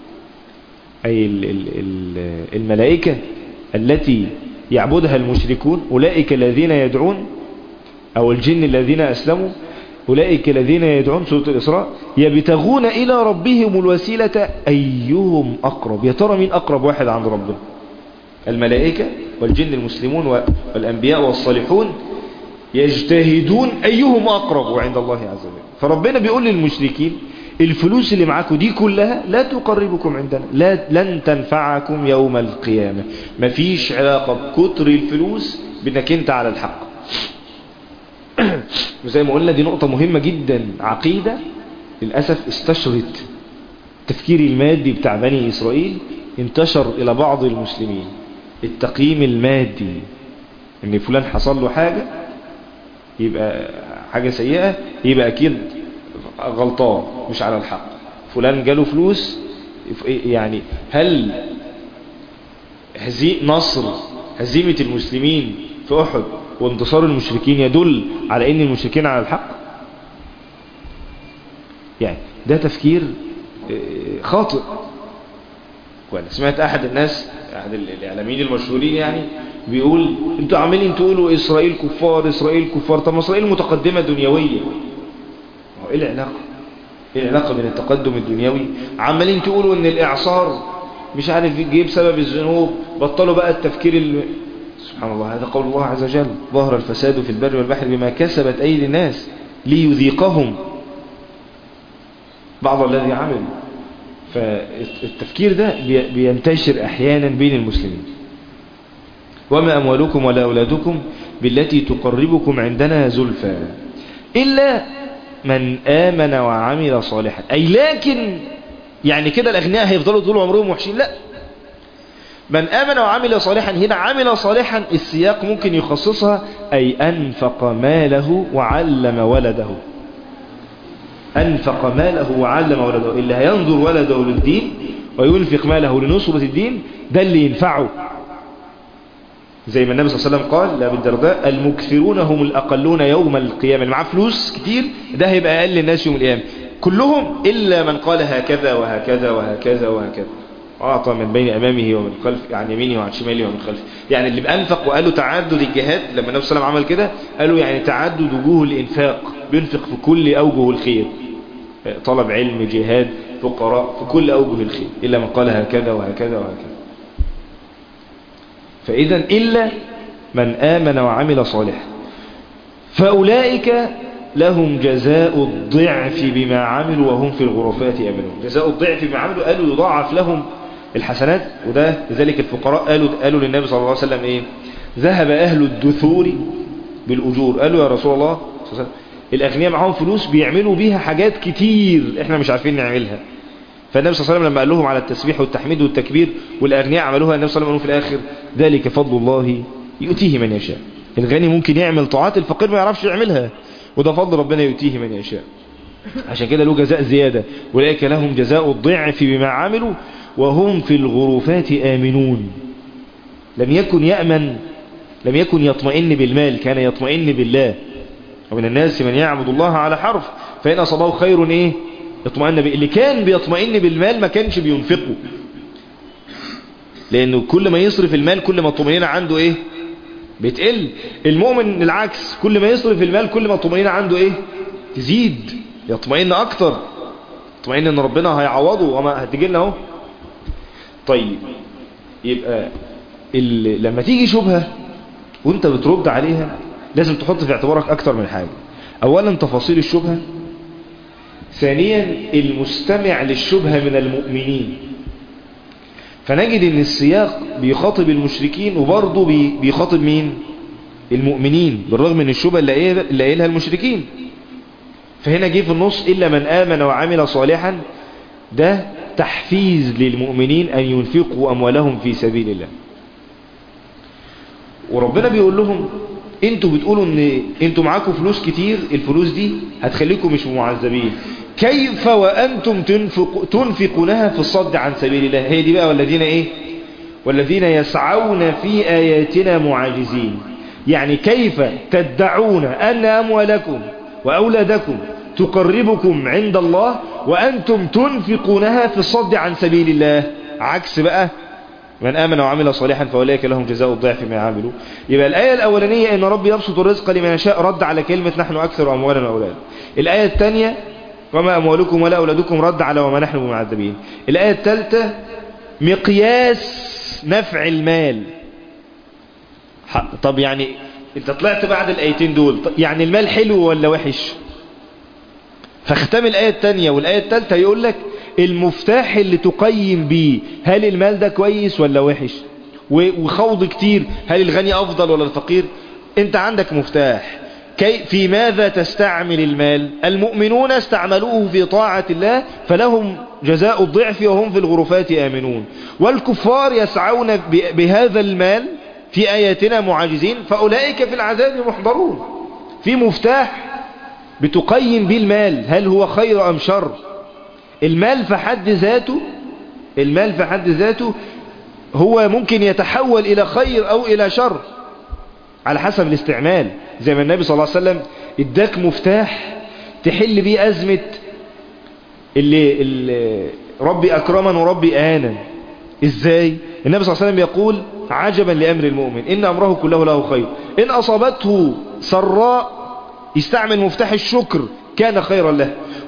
أي الملائكة التي يعبدها المشركون أولئك الذين يدعون أو الجن الذين أسلموا أولئك الذين يدعون سورة الإسراء يبتغون إلى ربهم الوسيلة أيهم أقرب يا ترى مين أقرب واحد عند ربنا الملائكة والجن المسلمون والأنبياء والصالحون يجتهدون أيهم أقرب عند الله عز وجل فربنا بيقول للمشركين الفلوس اللي معاكم دي كلها لا تقربكم عندنا لا لن تنفعكم يوم القيامة مفيش علاقة بكتر الفلوس بانك انت على الحق وزي ما قلنا دي نقطة مهمة جدا عقيدة للأسف استشرت التفكير المادي بتاع بني إسرائيل انتشر إلى بعض المسلمين التقييم المادي ان فلان حصل له حاجة يبقى حاجة سيئة يبقى أكيد غلطان مش على الحق فلان جاله فلوس يعني هل هزي نصر هزيمة المسلمين في أحد وانتصار المشركين يدل على ان المشركين على الحق يعني ده تفكير خاطئ وانا سمعت احد الناس احد الاعلاميين المشهورين يعني بيقول انتوا عاملين تقولوا اسرائيل كفار اسرائيل كفار طب اسرائيل متقدمة دنيوية هو ايه العلاقة ايه العلاقة بين التقدم الدنيوي عمالين تقولوا ان الاعصار مش عارف جه بسبب الذنوب بطلوا بقى التفكير ال... سبحان الله هذا قول الله عز وجل ظهر الفساد في البر والبحر بما كسبت ايدي الناس ليذيقهم بعض الذي عملوا فالتفكير ده بينتشر احيانا بين المسلمين وما اموالكم ولا اولادكم بالتي تقربكم عندنا زلفى الا من امن وعمل صالحا اي لكن يعني كده الاغنياء هيفضلوا طول عمرهم وحشين لا من آمن وعمل صالحا هنا عمل صالحا السياق ممكن يخصصها أي أنفق ماله وعلم ولده أنفق ماله وعلم ولده اللي هينظر ولده للدين وينفق ماله لنصرة الدين ده اللي ينفعه زي ما النبي صلى الله عليه وسلم قال لأبي الدرداء المكثرون هم الأقلون يوم القيامة اللي معاه فلوس كتير ده هيبقى أقل الناس يوم القيامة كلهم إلا من قال هكذا وهكذا وهكذا وهكذا أعطى من بين أمامه ومن خلف عن يمينه وعن شماله ومن خلفه يعني اللي بأنفق وقالوا تعدد الجهات لما النبي صلى الله عليه وسلم عمل كده قالوا يعني تعدد وجوه الإنفاق بينفق في كل أوجه الخير طلب علم جهاد فقراء في كل أوجه الخير إلا من قال هكذا وهكذا وهكذا فإذا إلا من آمن وعمل صالحا فأولئك لهم جزاء الضعف بما عملوا وهم في الغرفات أمنون جزاء الضعف بما عملوا قالوا يضاعف لهم الحسنات وده لذلك الفقراء قالوا, قالوا للنبي صلى الله عليه وسلم إيه ذهب أهل الدثور بالأجور قالوا يا رسول الله صلى الله عليه وسلم الأغنياء معهم فلوس بيعملوا بيها حاجات كتير احنا مش عارفين نعملها فالنبي صلى الله عليه وسلم لما قال لهم على التسبيح والتحميد والتكبير والأغنياء عملوها النبي صلى الله عليه وسلم في الآخر ذلك فضل الله يؤتيه من يشاء الغني ممكن يعمل طاعات الفقير ما يعرفش يعملها وده فضل ربنا يؤتيه من يشاء عشان كده له جزاء زيادة أولئك لهم جزاء الضعف بما عملوا وهم في الغرفات آمنون لم يكن يأمن لم يكن يطمئن بالمال كان يطمئن بالله ومن الناس من يعبد الله على حرف فإن أصابه خير إيه اطمئن به اللي كان بيطمئن بالمال ما كانش بينفقه لأنه كل ما يصرف المال كل ما الطمئنينة عنده إيه بتقل المؤمن العكس كل ما يصرف المال كل ما الطمئنينة عنده إيه تزيد يطمئن أكتر يطمئن إن ربنا هيعوضه وما هتجي لنا اهو طيب يبقى لما تيجي شبهة وانت بترد عليها لازم تحط في اعتبارك أكتر من حاجة أولا تفاصيل الشبهة ثانيا المستمع للشبهة من المؤمنين فنجد ان السياق بيخاطب المشركين وبرضه بيخاطب مين المؤمنين بالرغم من الشبهة اللي قايلها المشركين فهنا جه في النص إلا من آمن وعمل صالحا ده تحفيز للمؤمنين أن ينفقوا أموالهم في سبيل الله وربنا بيقول لهم انتوا بتقولوا ان انتوا معاكم فلوس كتير الفلوس دي هتخليكم مش معذبين كيف وأنتم تنفق تنفقونها في الصد عن سبيل الله هي دي بقى والذين ايه والذين يسعون في آياتنا معاجزين يعني كيف تدعون أن أموالكم وأولادكم تقربكم عند الله وأنتم تنفقونها في الصد عن سبيل الله عكس بقى من آمن وعمل صالحا فأولئك لهم جزاء الضعف ما عملوا يبقى الآية الأولانية أن ربي يبسط الرزق لمن يشاء رد على كلمة نحن أكثر أموالا وأولادا الآية الثانية وما أموالكم ولا أولادكم رد على وما نحن بمعذبين الآية الثالثة مقياس نفع المال طب يعني انت طلعت بعد الآيتين دول يعني المال حلو ولا وحش فاختم الآية الثانية والآية الثالثة يقول لك المفتاح اللي تقيم بيه هل المال ده كويس ولا وحش وخوض كتير هل الغني أفضل ولا الفقير انت عندك مفتاح كي في ماذا تستعمل المال المؤمنون استعملوه في طاعة الله فلهم جزاء الضعف وهم في الغرفات آمنون والكفار يسعون بهذا المال في آياتنا معاجزين فأولئك في العذاب محضرون في مفتاح بتقيم به المال هل هو خير أم شر المال في حد ذاته المال في حد ذاته هو ممكن يتحول إلى خير أو إلى شر على حسب الاستعمال زي ما النبي صلى الله عليه وسلم اداك مفتاح تحل بيه أزمة اللي, اللي ربي أكرما وربي آنا إزاي النبي صلى الله عليه وسلم يقول عجبا لأمر المؤمن إن أمره كله له خير إن أصابته سراء يستعمل مفتاح الشكر كان خيرا له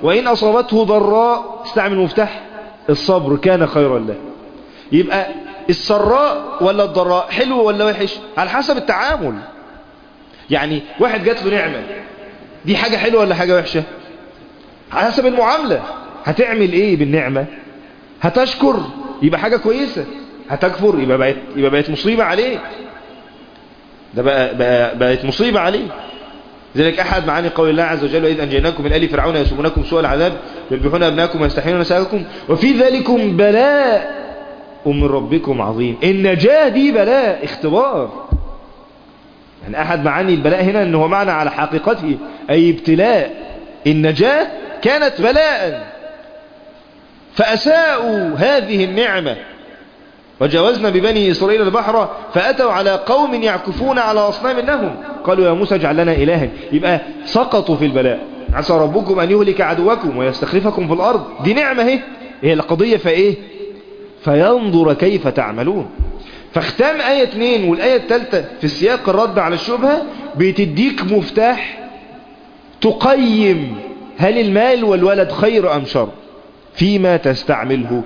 وإن أصابته ضراء استعمل مفتاح الصبر كان خيرا له يبقى السراء ولا الضراء حلو ولا وحش على حسب التعامل يعني واحد جات له نعمة دي حاجة حلوة ولا حاجة وحشة على حسب المعاملة هتعمل ايه بالنعمة هتشكر يبقى حاجة كويسة هتكفر يبقى بقت, يبقى بقت مصيبة عليك ده بقى, بقى بقت مصيبة عليه ذلك أحد معاني قول الله عز وجل وإذ أنجيناكم من آل فرعون يسومونكم سوء العذاب يذبحون أبناءكم ويستحيون نساءكم وفي ذلكم بلاء من ربكم عظيم النجاة دي بلاء اختبار يعني أحد معاني البلاء هنا أنه معنى على حقيقته أي ابتلاء النجاة كانت بلاء فأساءوا هذه النعمة وجاوزنا ببني إسرائيل البحر فأتوا على قوم يعكفون على أصنام لهم قالوا يا موسى اجعل لنا إلها يبقى سقطوا في البلاء عسى ربكم أن يهلك عدوكم ويستخلفكم في الأرض دي نعمة هي هي القضية فإيه فينظر كيف تعملون فاختام آية 2 والآية الثالثة في السياق الرد على الشبهة بتديك مفتاح تقيم هل المال والولد خير أم شر فيما تستعمله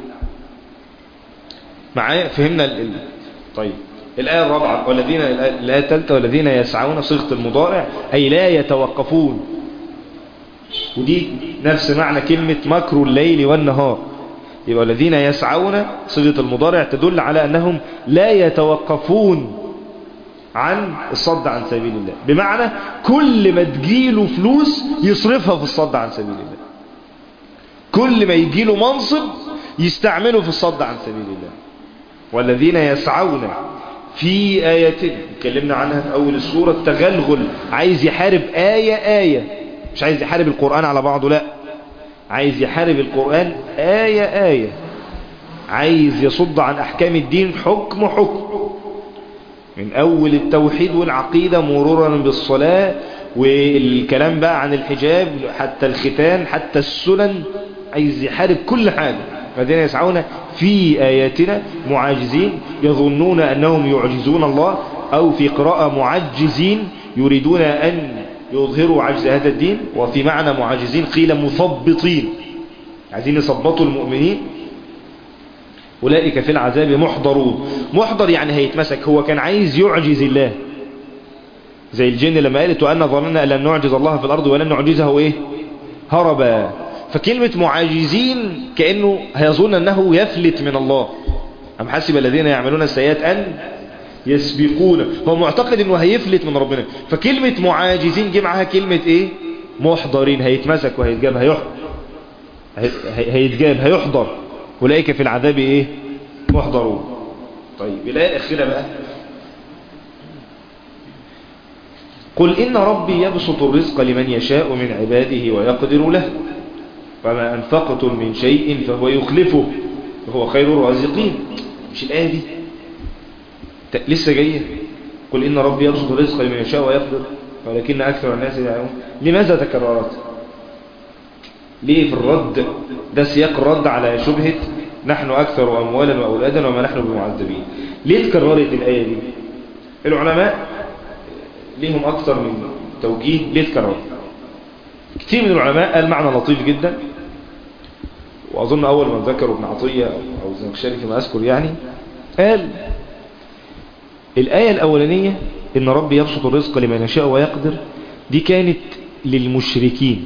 معايا فهمنا ال... ال... طيب الآية الرابعة والذين الآية الثالثة والذين يسعون صيغة المضارع أي لا يتوقفون ودي نفس معنى كلمة مكر الليل والنهار يبقى الذين يسعون صيغة المضارع تدل على أنهم لا يتوقفون عن الصد عن سبيل الله بمعنى كل ما تجيله فلوس يصرفها في الصد عن سبيل الله كل ما يجيله منصب يستعمله في الصد عن سبيل الله والذين يسعون في آية اتكلمنا عنها في أول السورة التغلغل عايز يحارب آية آية مش عايز يحارب القرآن على بعضه لا عايز يحارب القرآن آية آية عايز يصد عن أحكام الدين حكم حكم من أول التوحيد والعقيدة مرورا بالصلاة والكلام بقى عن الحجاب حتى الختان حتى السنن عايز يحارب كل حاجة الذين يسعون في آياتنا معاجزين يظنون أنهم يعجزون الله أو في قراءة معجزين يريدون أن يظهروا عجز هذا الدين وفي معنى معاجزين قيل مثبطين عايزين يثبطوا المؤمنين أولئك في العذاب محضرون محضر يعني هيتمسك هو كان عايز يعجز الله زي الجن لما قالت وأن ظننا أن لن نعجز الله في الأرض ولن نعجزه إيه هربا فكلمة معاجزين كأنه هيظن أنه يفلت من الله أم حسب الذين يعملون السيئات أن يسبقون هو معتقد أنه هيفلت من ربنا فكلمة معاجزين جه معاها كلمة إيه محضرين هيتمسك وهيتجاب هيحضر هيتجاب هيحضر أولئك في العذاب إيه محضرون طيب الآية الأخيرة بقى قل إن ربي يبسط الرزق لمن يشاء من عباده ويقدر له وما أنفقتم من شيء فهو يخلفه وهو خير الرازقين مش الآية دي لسه جاية قل إن ربي يبسط الرزق لمن يشاء ويقدر ولكن أكثر الناس يعلمون لماذا تكررت ليه في الرد ده سياق الرد على شبهة نحن أكثر أموالا وأولادا وما نحن بمعذبين ليه تكررت الآية دي العلماء ليهم أكثر من توجيه ليه تكررت كثير من العلماء قال معنى لطيف جدا وأظن أول من ذكروا ابن عطية أو الزمخشري فيما أذكر يعني قال الآية الأولانية إن ربي يبسط الرزق لمن يشاء ويقدر دي كانت للمشركين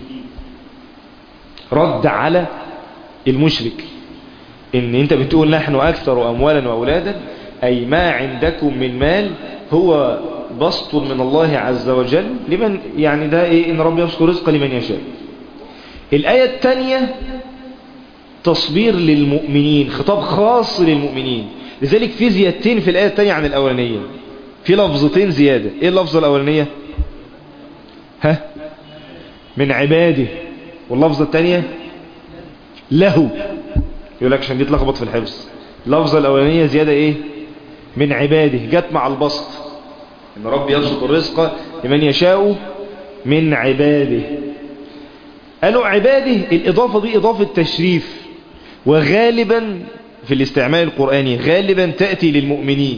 رد على المشرك إن أنت بتقول نحن أكثر أموالا وأولادا أي ما عندكم من مال هو بسط من الله عز وجل لمن يعني ده إيه إن ربي يبسط الرزق لمن يشاء الآية الثانية تصبير للمؤمنين خطاب خاص للمؤمنين لذلك في زيادتين في الآية الثانية عن الأولانية في لفظتين زيادة ايه اللفظة الأولانية ها من عباده واللفظة الثانية له يقول لك عشان دي تلخبط في الحفظ اللفظة الأولانية زيادة ايه من عباده جت مع البسط ان رب يبسط الرزق لمن يشاء من عباده قالوا عباده الإضافة دي إضافة تشريف وغالبا في الاستعمال القرآني غالبا تأتي للمؤمنين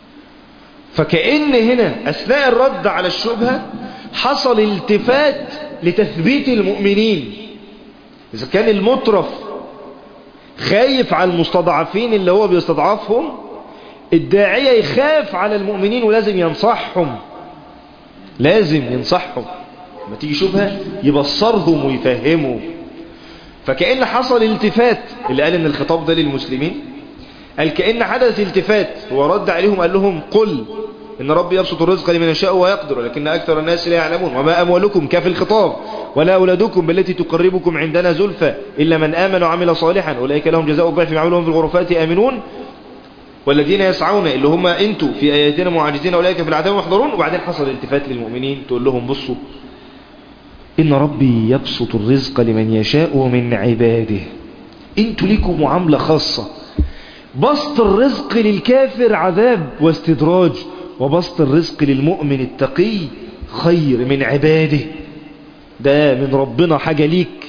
فكأن هنا أثناء الرد على الشبهة حصل التفات لتثبيت المؤمنين إذا كان المترف خايف على المستضعفين اللي هو بيستضعفهم الداعية يخاف على المؤمنين ولازم ينصحهم لازم ينصحهم ما تيجي شوفها يبصرهم ويفهمهم فكأن حصل التفات اللي قال ان الخطاب ده للمسلمين قال كأن حدث التفات هو رد عليهم قال لهم قل إن ربي يبسط الرزق لمن يشاء ويقدر ولكن أكثر الناس لا يعلمون وما أموالكم كفي الخطاب ولا أولادكم بالتي تقربكم عندنا زلفى إلا من آمن وعمل صالحا أولئك لهم جزاء الضعف معمولهم في الغرفات آمنون والذين يسعون اللي هم انتوا في آياتنا معاجزين أولئك في العذاب محضرون وبعدين حصل التفات للمؤمنين تقول لهم بصوا إن ربي يبسط الرزق لمن يشاء من عباده انتوا لكم معاملة خاصة بسط الرزق للكافر عذاب واستدراج وبسط الرزق للمؤمن التقي خير من عباده ده من ربنا حاجة ليك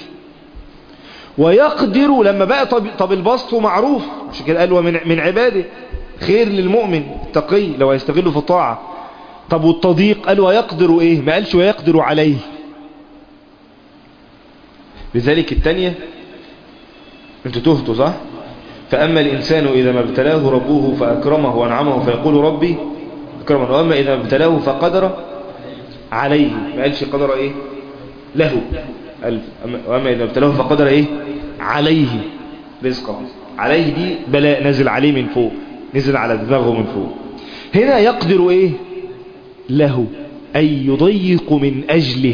ويقدر لما بقى طب, طب البسط معروف عشان كده قال ومن من عباده خير للمؤمن التقي لو هيستغله في الطاعة طب والتضييق قال ويقدر ايه ما قالش ويقدر عليه لذلك التانية انتوا تهتوا صح فأما الإنسان إذا ما ابتلاه ربه فأكرمه وأنعمه فيقول ربي أكرمه وأما إذا ما ابتلاه فقدر عليه ما قالش قدر إيه له وأما إذا ابتلاه فقدر إيه عليه رزقه عليه دي بلاء نزل عليه من فوق نزل على دماغه من فوق هنا يقدر إيه له أي يضيق من أجله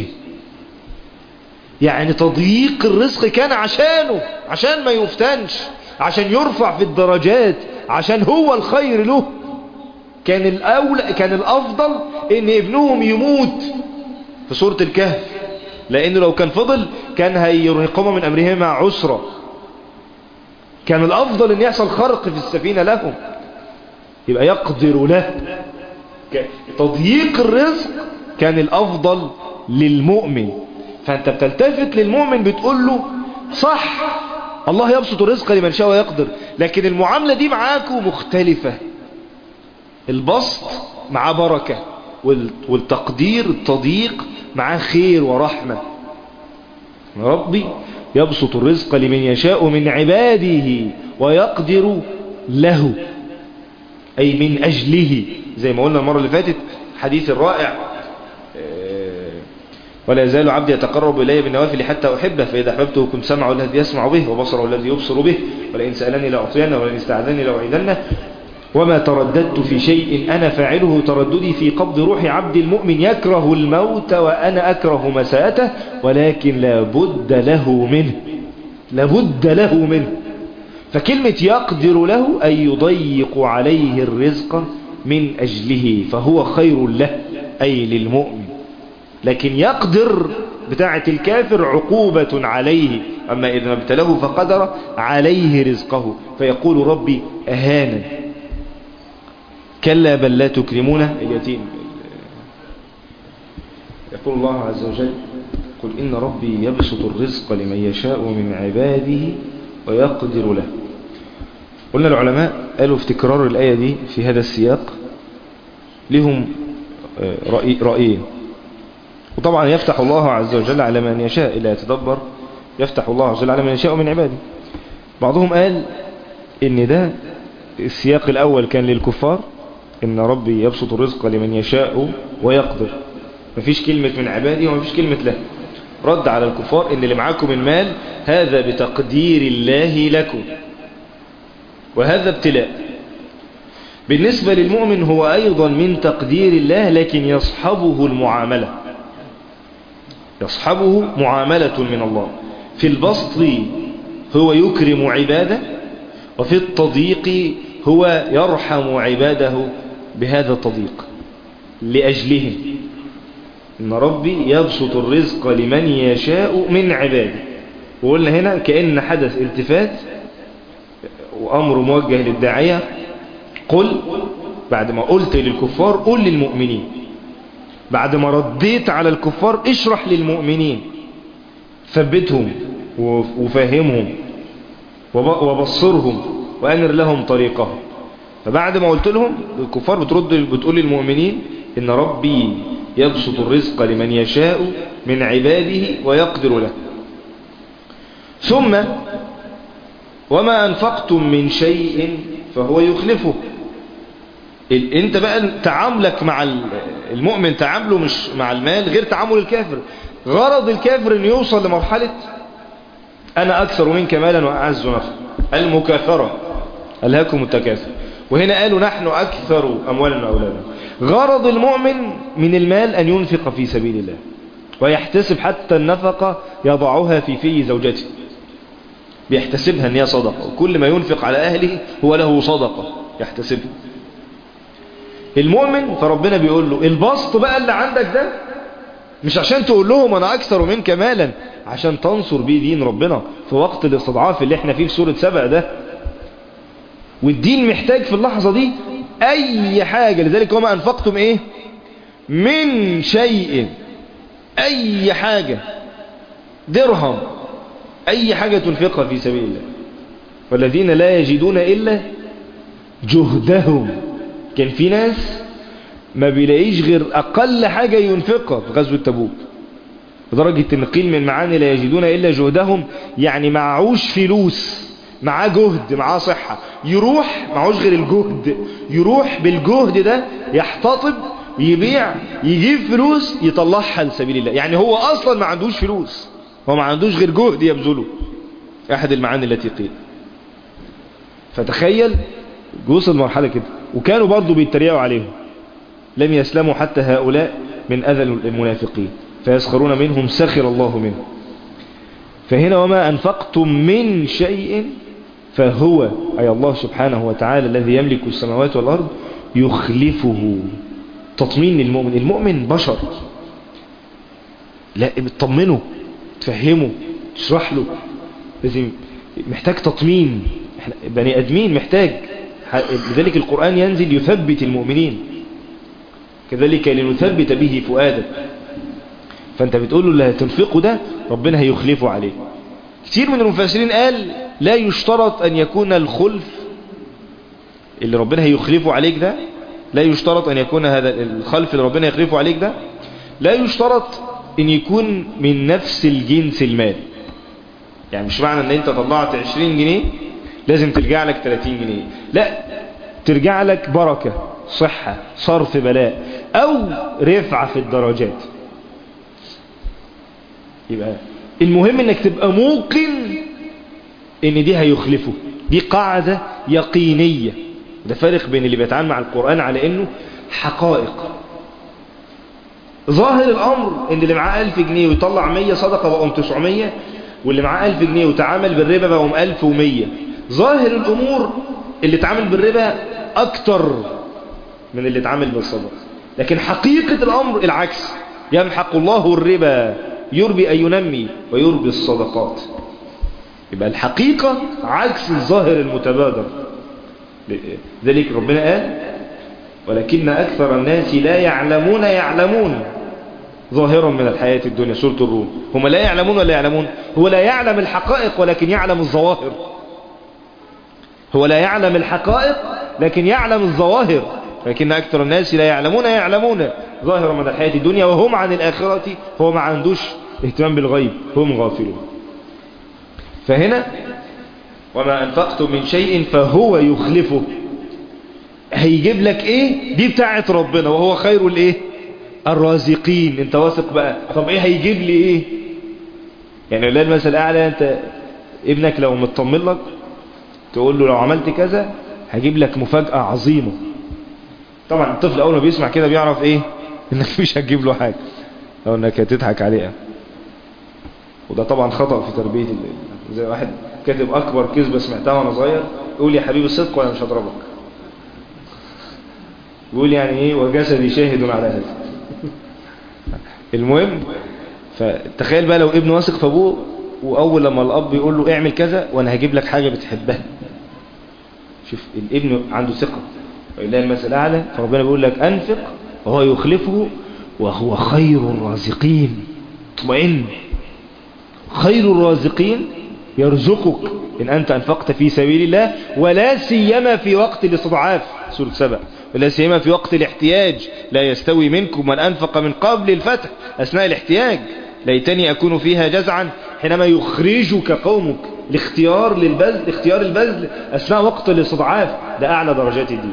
يعني تضييق الرزق كان عشانه عشان ما يفتنش عشان يرفع في الدرجات عشان هو الخير له كان الأولى كان الأفضل إن ابنهم يموت في سورة الكهف لأنه لو كان فضل كان هيرهقهم من أمرهما عسرة كان الأفضل إن يحصل خرق في السفينة لهم يبقى يقدر له تضييق الرزق كان الأفضل للمؤمن فأنت بتلتفت للمؤمن بتقول له صح الله يبسط الرزق لمن شاء ويقدر لكن المعاملة دي معاكم مختلفة البسط مع بركة والتقدير التضييق مع خير ورحمة ربي يبسط الرزق لمن يشاء من عباده ويقدر له أي من أجله زي ما قلنا المرة اللي فاتت حديث الرائع ولا يزال عبدي يتقرب إلي بالنوافل حتى أحبه فإذا أحببته كنت سمعه الذي يسمع به وبصره الذي يبصر به ولئن سألني لأعطينه ولئن استعذني لأعيذنه وما ترددت في شيء أنا فاعله ترددي في قبض روح عبد المؤمن يكره الموت وأنا أكره مساءته ولكن لابد له منه لابد له منه فكلمة يقدر له أن يضيق عليه الرزق من أجله فهو خير له أي للمؤمن لكن يقدر بتاعة الكافر عقوبة عليه أما إذا ابتلاه فقدر عليه رزقه فيقول ربي أهانا كلا بل لا تكرمون اليتيم يقول الله عز وجل قل إن ربي يبسط الرزق لمن يشاء من عباده ويقدر له قلنا العلماء قالوا في تكرار الآية دي في هذا السياق لهم رأي رأيين وطبعا يفتح الله عز وجل على من يشاء إلا يتدبر يفتح الله عز وجل على من يشاء من عباده بعضهم قال إن ده السياق الأول كان للكفار إن ربي يبسط الرزق لمن يشاء ويقدر مفيش كلمة من عبادي ومفيش كلمة له رد على الكفار إن اللي معاكم المال هذا بتقدير الله لكم وهذا ابتلاء بالنسبة للمؤمن هو أيضا من تقدير الله لكن يصحبه المعاملة يصحبه معاملة من الله في البسط هو يكرم عباده وفي التضييق هو يرحم عباده بهذا التضييق لأجلهم إن ربي يبسط الرزق لمن يشاء من عباده وقلنا هنا كأن حدث التفات وأمر موجه للداعية قل بعد ما قلت للكفار قل للمؤمنين بعد ما رديت على الكفار اشرح للمؤمنين ثبتهم وفهمهم وبصرهم وأنر لهم طريقهم فبعد ما قلت لهم الكفار بترد بتقول للمؤمنين إن ربي يبسط الرزق لمن يشاء من عباده ويقدر له ثم وما أنفقتم من شيء فهو يخلفه انت بقى تعاملك مع المؤمن تعامله مش مع المال غير تعامل الكافر غرض الكافر انه يوصل لمرحلة انا اكثر منك مالا واعز نفسا المكاثرة الهاكم التكاثر وهنا قالوا نحن اكثر اموالا واولادا غرض المؤمن من المال ان ينفق في سبيل الله ويحتسب حتى النفقة يضعها في في زوجته بيحتسبها ان هي صدقة وكل ما ينفق على اهله هو له صدقة يحتسبها المؤمن فربنا بيقول له البسط بقى اللي عندك ده مش عشان تقول لهم انا اكثر منك مالا عشان تنصر بيه دين ربنا في وقت الاستضعاف اللي احنا فيه في سورة سبع ده والدين محتاج في اللحظة دي اي حاجة لذلك وما انفقتم ايه من شيء اي حاجة درهم اي حاجة تنفقها في سبيل الله والذين لا يجدون الا جهدهم كان في ناس ما بيلاقيش غير اقل حاجة ينفقها في غزوة تبوك لدرجة ان قيل من معاني لا يجدون الا جهدهم يعني معهوش فلوس معاه جهد معاه صحة يروح معهوش غير الجهد يروح بالجهد ده يحتطب يبيع يجيب فلوس يطلعها لسبيل الله يعني هو اصلا ما عندوش فلوس هو ما عندوش غير جهد يبذله احد المعاني التي قيل فتخيل وصل مرحلة كده وكانوا برضو بيتريقوا عليهم لم يسلموا حتى هؤلاء من أذى المنافقين فيسخرون منهم سخر الله منهم فهنا وما أنفقتم من شيء فهو أي الله سبحانه وتعالى الذي يملك السماوات والأرض يخلفه تطمين للمؤمن المؤمن بشر لا تطمنه تفهمه تشرح له لازم محتاج تطمين بني أدمين محتاج لذلك القرآن ينزل يثبت المؤمنين كذلك لنثبت به فؤادك فانت بتقول له اللي هتنفقه ده ربنا هيخلفه عليه كتير من المفسرين قال لا يشترط ان يكون الخلف اللي ربنا هيخلفه عليك ده لا يشترط ان يكون هذا الخلف اللي ربنا يخلفه عليك ده لا يشترط ان يكون من نفس الجنس المال يعني مش معنى ان انت طلعت 20 جنيه لازم ترجع لك 30 جنيه لا ترجع لك بركة صحة صرف بلاء او رفعة في الدرجات يبقى المهم انك تبقى موقن ان دي هيخلفه دي قاعدة يقينية ده فرق بين اللي بيتعامل مع القرآن على انه حقائق ظاهر الامر ان اللي معاه 1000 جنيه ويطلع 100 صدقة بقوم 900 واللي معاه 1000 جنيه وتعامل بالربا بقوم 1100 ظاهر الامور اللي اتعامل بالربا اكتر من اللي اتعامل بالصدقة لكن حقيقة الامر العكس يمحق الله الربا يربي أن ينمي ويربي الصدقات يبقى الحقيقة عكس الظاهر المتبادر ذلك ربنا قال ولكن أكثر الناس لا يعلمون يعلمون ظاهرا من الحياة الدنيا سورة الروم هم لا يعلمون ولا يعلمون هو لا يعلم الحقائق ولكن يعلم الظواهر هو لا يعلم الحقائق لكن يعلم الظواهر لكن أكثر الناس لا يعلمون يعلمون ظاهرا من الحياة الدنيا وهم عن الآخرة هو ما عندوش اهتمام بالغيب هم غافلون فهنا وما أنفقتم من شيء فهو يخلفه هيجيب لك ايه دي بتاعة ربنا وهو خير الايه الرازقين انت واثق بقى طب ايه هيجيب لي ايه يعني لا المثل الاعلى انت ابنك لو مطمن لك تقول له لو عملت كذا هجيب لك مفاجأة عظيمة طبعا الطفل اول ما بيسمع كده بيعرف ايه انك مش هتجيب له حاجة او انك هتضحك عليه وده طبعا خطأ في تربية ال- زي واحد كاتب اكبر كذبة سمعتها وانا صغير يقول يا حبيبي الصدق وانا مش هضربك يقول يعني ايه وجسدي شاهد على هذا المهم فتخيل بقى لو ابن واثق في ابوه واول لما الاب يقول له اعمل كذا وانا هجيب لك حاجة بتحبها شوف الابن عنده ثقة وإله المثل الأعلى فربنا بيقول لك أنفق وهو يخلفه وهو خير الرازقين اطمئن خير الرازقين يرزقك إن أنت أنفقت في سبيل الله ولا سيما في وقت الاستضعاف سورة سبع ولا سيما في وقت الاحتياج لا يستوي منكم من أنفق من قبل الفتح أثناء الاحتياج ليتني أكون فيها جزعا حينما يخرجك قومك الاختيار للبذل اختيار البذل أثناء وقت الاستضعاف ده أعلى درجات الدين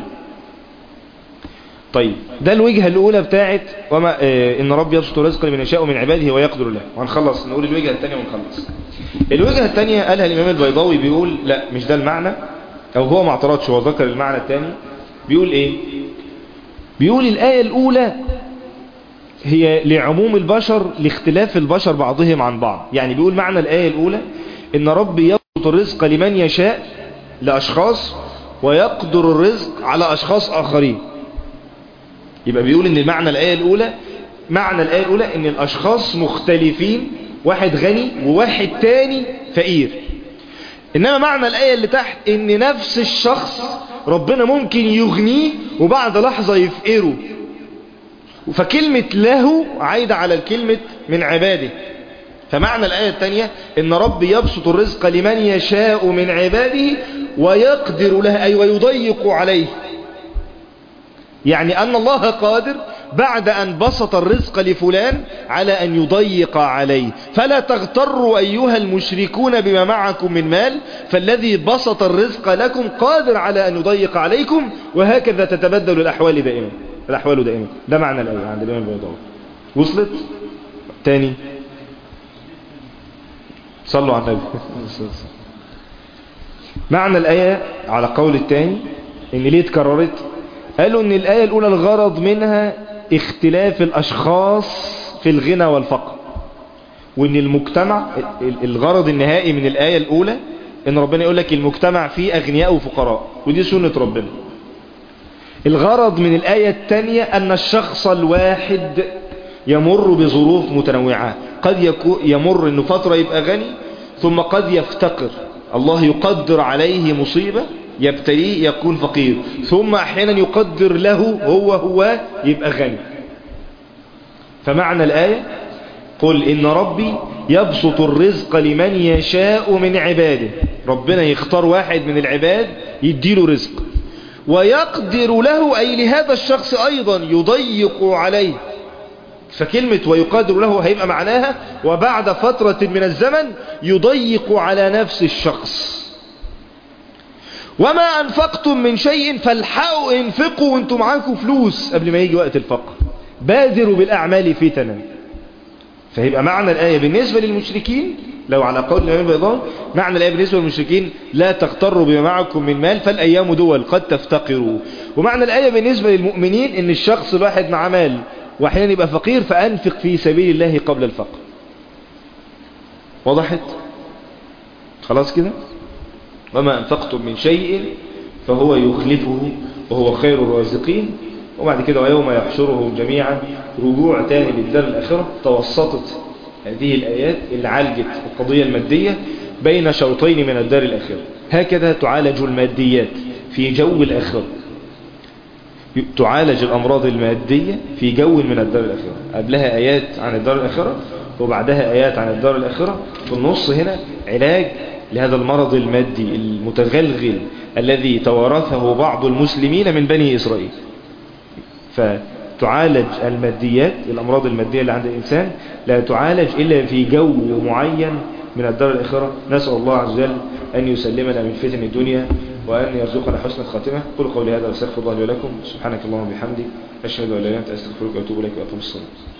طيب ده الوجهة الأولى بتاعت وما اه إن رب يبسط رزق لمن يشاء من عباده ويقدر له وهنخلص نقول الوجهة الثانية ونخلص الوجهة الثانية قالها الإمام البيضاوي بيقول لا مش ده المعنى أو هو ما اعترضش هو ذكر المعنى الثاني بيقول إيه بيقول الآية الأولى هي لعموم البشر لاختلاف البشر بعضهم عن بعض يعني بيقول معنى الآية الأولى إن رب يبسط الرزق لمن يشاء لأشخاص ويقدر الرزق على أشخاص آخرين يبقى بيقول إن معنى الآية الأولى معنى الآية الأولى إن الأشخاص مختلفين واحد غني وواحد تاني فقير إنما معنى الآية اللي تحت إن نفس الشخص ربنا ممكن يغنيه وبعد لحظة يفقره فكلمة له عايدة على الكلمة من عباده فمعنى الآية الثانية إن رب يبسط الرزق لمن يشاء من عباده ويقدر له أي ويضيق عليه يعني أن الله قادر بعد أن بسط الرزق لفلان على أن يضيق عليه فلا تغتروا أيها المشركون بما معكم من مال فالذي بسط الرزق لكم قادر على أن يضيق عليكم وهكذا تتبدل الأحوال دائما الأحوال دائما ده معنى الآية عند الإمام البيضاوي وصلت تاني صلوا على النبي معنى الآية على قول التاني ان ليه اتكررت قالوا ان الآية الأولى الغرض منها اختلاف الأشخاص في الغنى والفقر وان المجتمع الغرض النهائي من الآية الأولى ان ربنا يقول لك المجتمع فيه أغنياء وفقراء ودي سنة ربنا الغرض من الآية الثانية أن الشخص الواحد يمر بظروف متنوعة قد يمر أنه فترة يبقى غني ثم قد يفتقر الله يقدر عليه مصيبة يبتليه يكون فقير ثم أحيانا يقدر له هو هو يبقى غني فمعنى الآية قل إن ربي يبسط الرزق لمن يشاء من عباده ربنا يختار واحد من العباد يديله رزق ويقدر له أي لهذا الشخص أيضا يضيق عليه فكلمة ويقدر له هيبقى معناها وبعد فترة من الزمن يضيق على نفس الشخص وما أنفقتم من شيء فالحقوا انفقوا وانتم معاكم فلوس قبل ما يجي وقت الفقر بادروا بالأعمال فتنا فهيبقى معنى الآية بالنسبة للمشركين لو على قول الإمام البيضاوي معنى الآية بالنسبة للمشركين لا تغتروا بما معكم من مال فالأيام دول قد تفتقروا ومعنى الآية بالنسبة للمؤمنين إن الشخص الواحد مع مال وأحيانا يبقى فقير فأنفق في سبيل الله قبل الفقر وضحت خلاص كده وما أنفقتم من شيء فهو يخلفه وهو خير الرازقين وبعد كده ويوم يحشرهم جميعا رجوع تاني للدار الآخرة توسطت هذه الآيات اللي عالجت القضية المادية بين شوطين من الدار الآخرة هكذا تعالج الماديات في جو الآخرة تعالج الأمراض المادية في جو من الدار الآخرة قبلها آيات عن الدار الآخرة وبعدها آيات عن الدار الآخرة في النص هنا علاج لهذا المرض المادي المتغلغل الذي توارثه بعض المسلمين من بني إسرائيل فتعالج الماديات الأمراض المادية اللي عند الإنسان لا تعالج إلا في جو معين من الدار الآخرة نسأل الله عز وجل أن يسلمنا من فتن الدنيا وأن يرزقنا حسن الخاتمة قل قولي هذا واستغفر الله لي ولكم سبحانك اللهم وبحمدك أشهد أن لا إله إلا أنت أستغفرك وأتوب إليك وأتوب الصلاة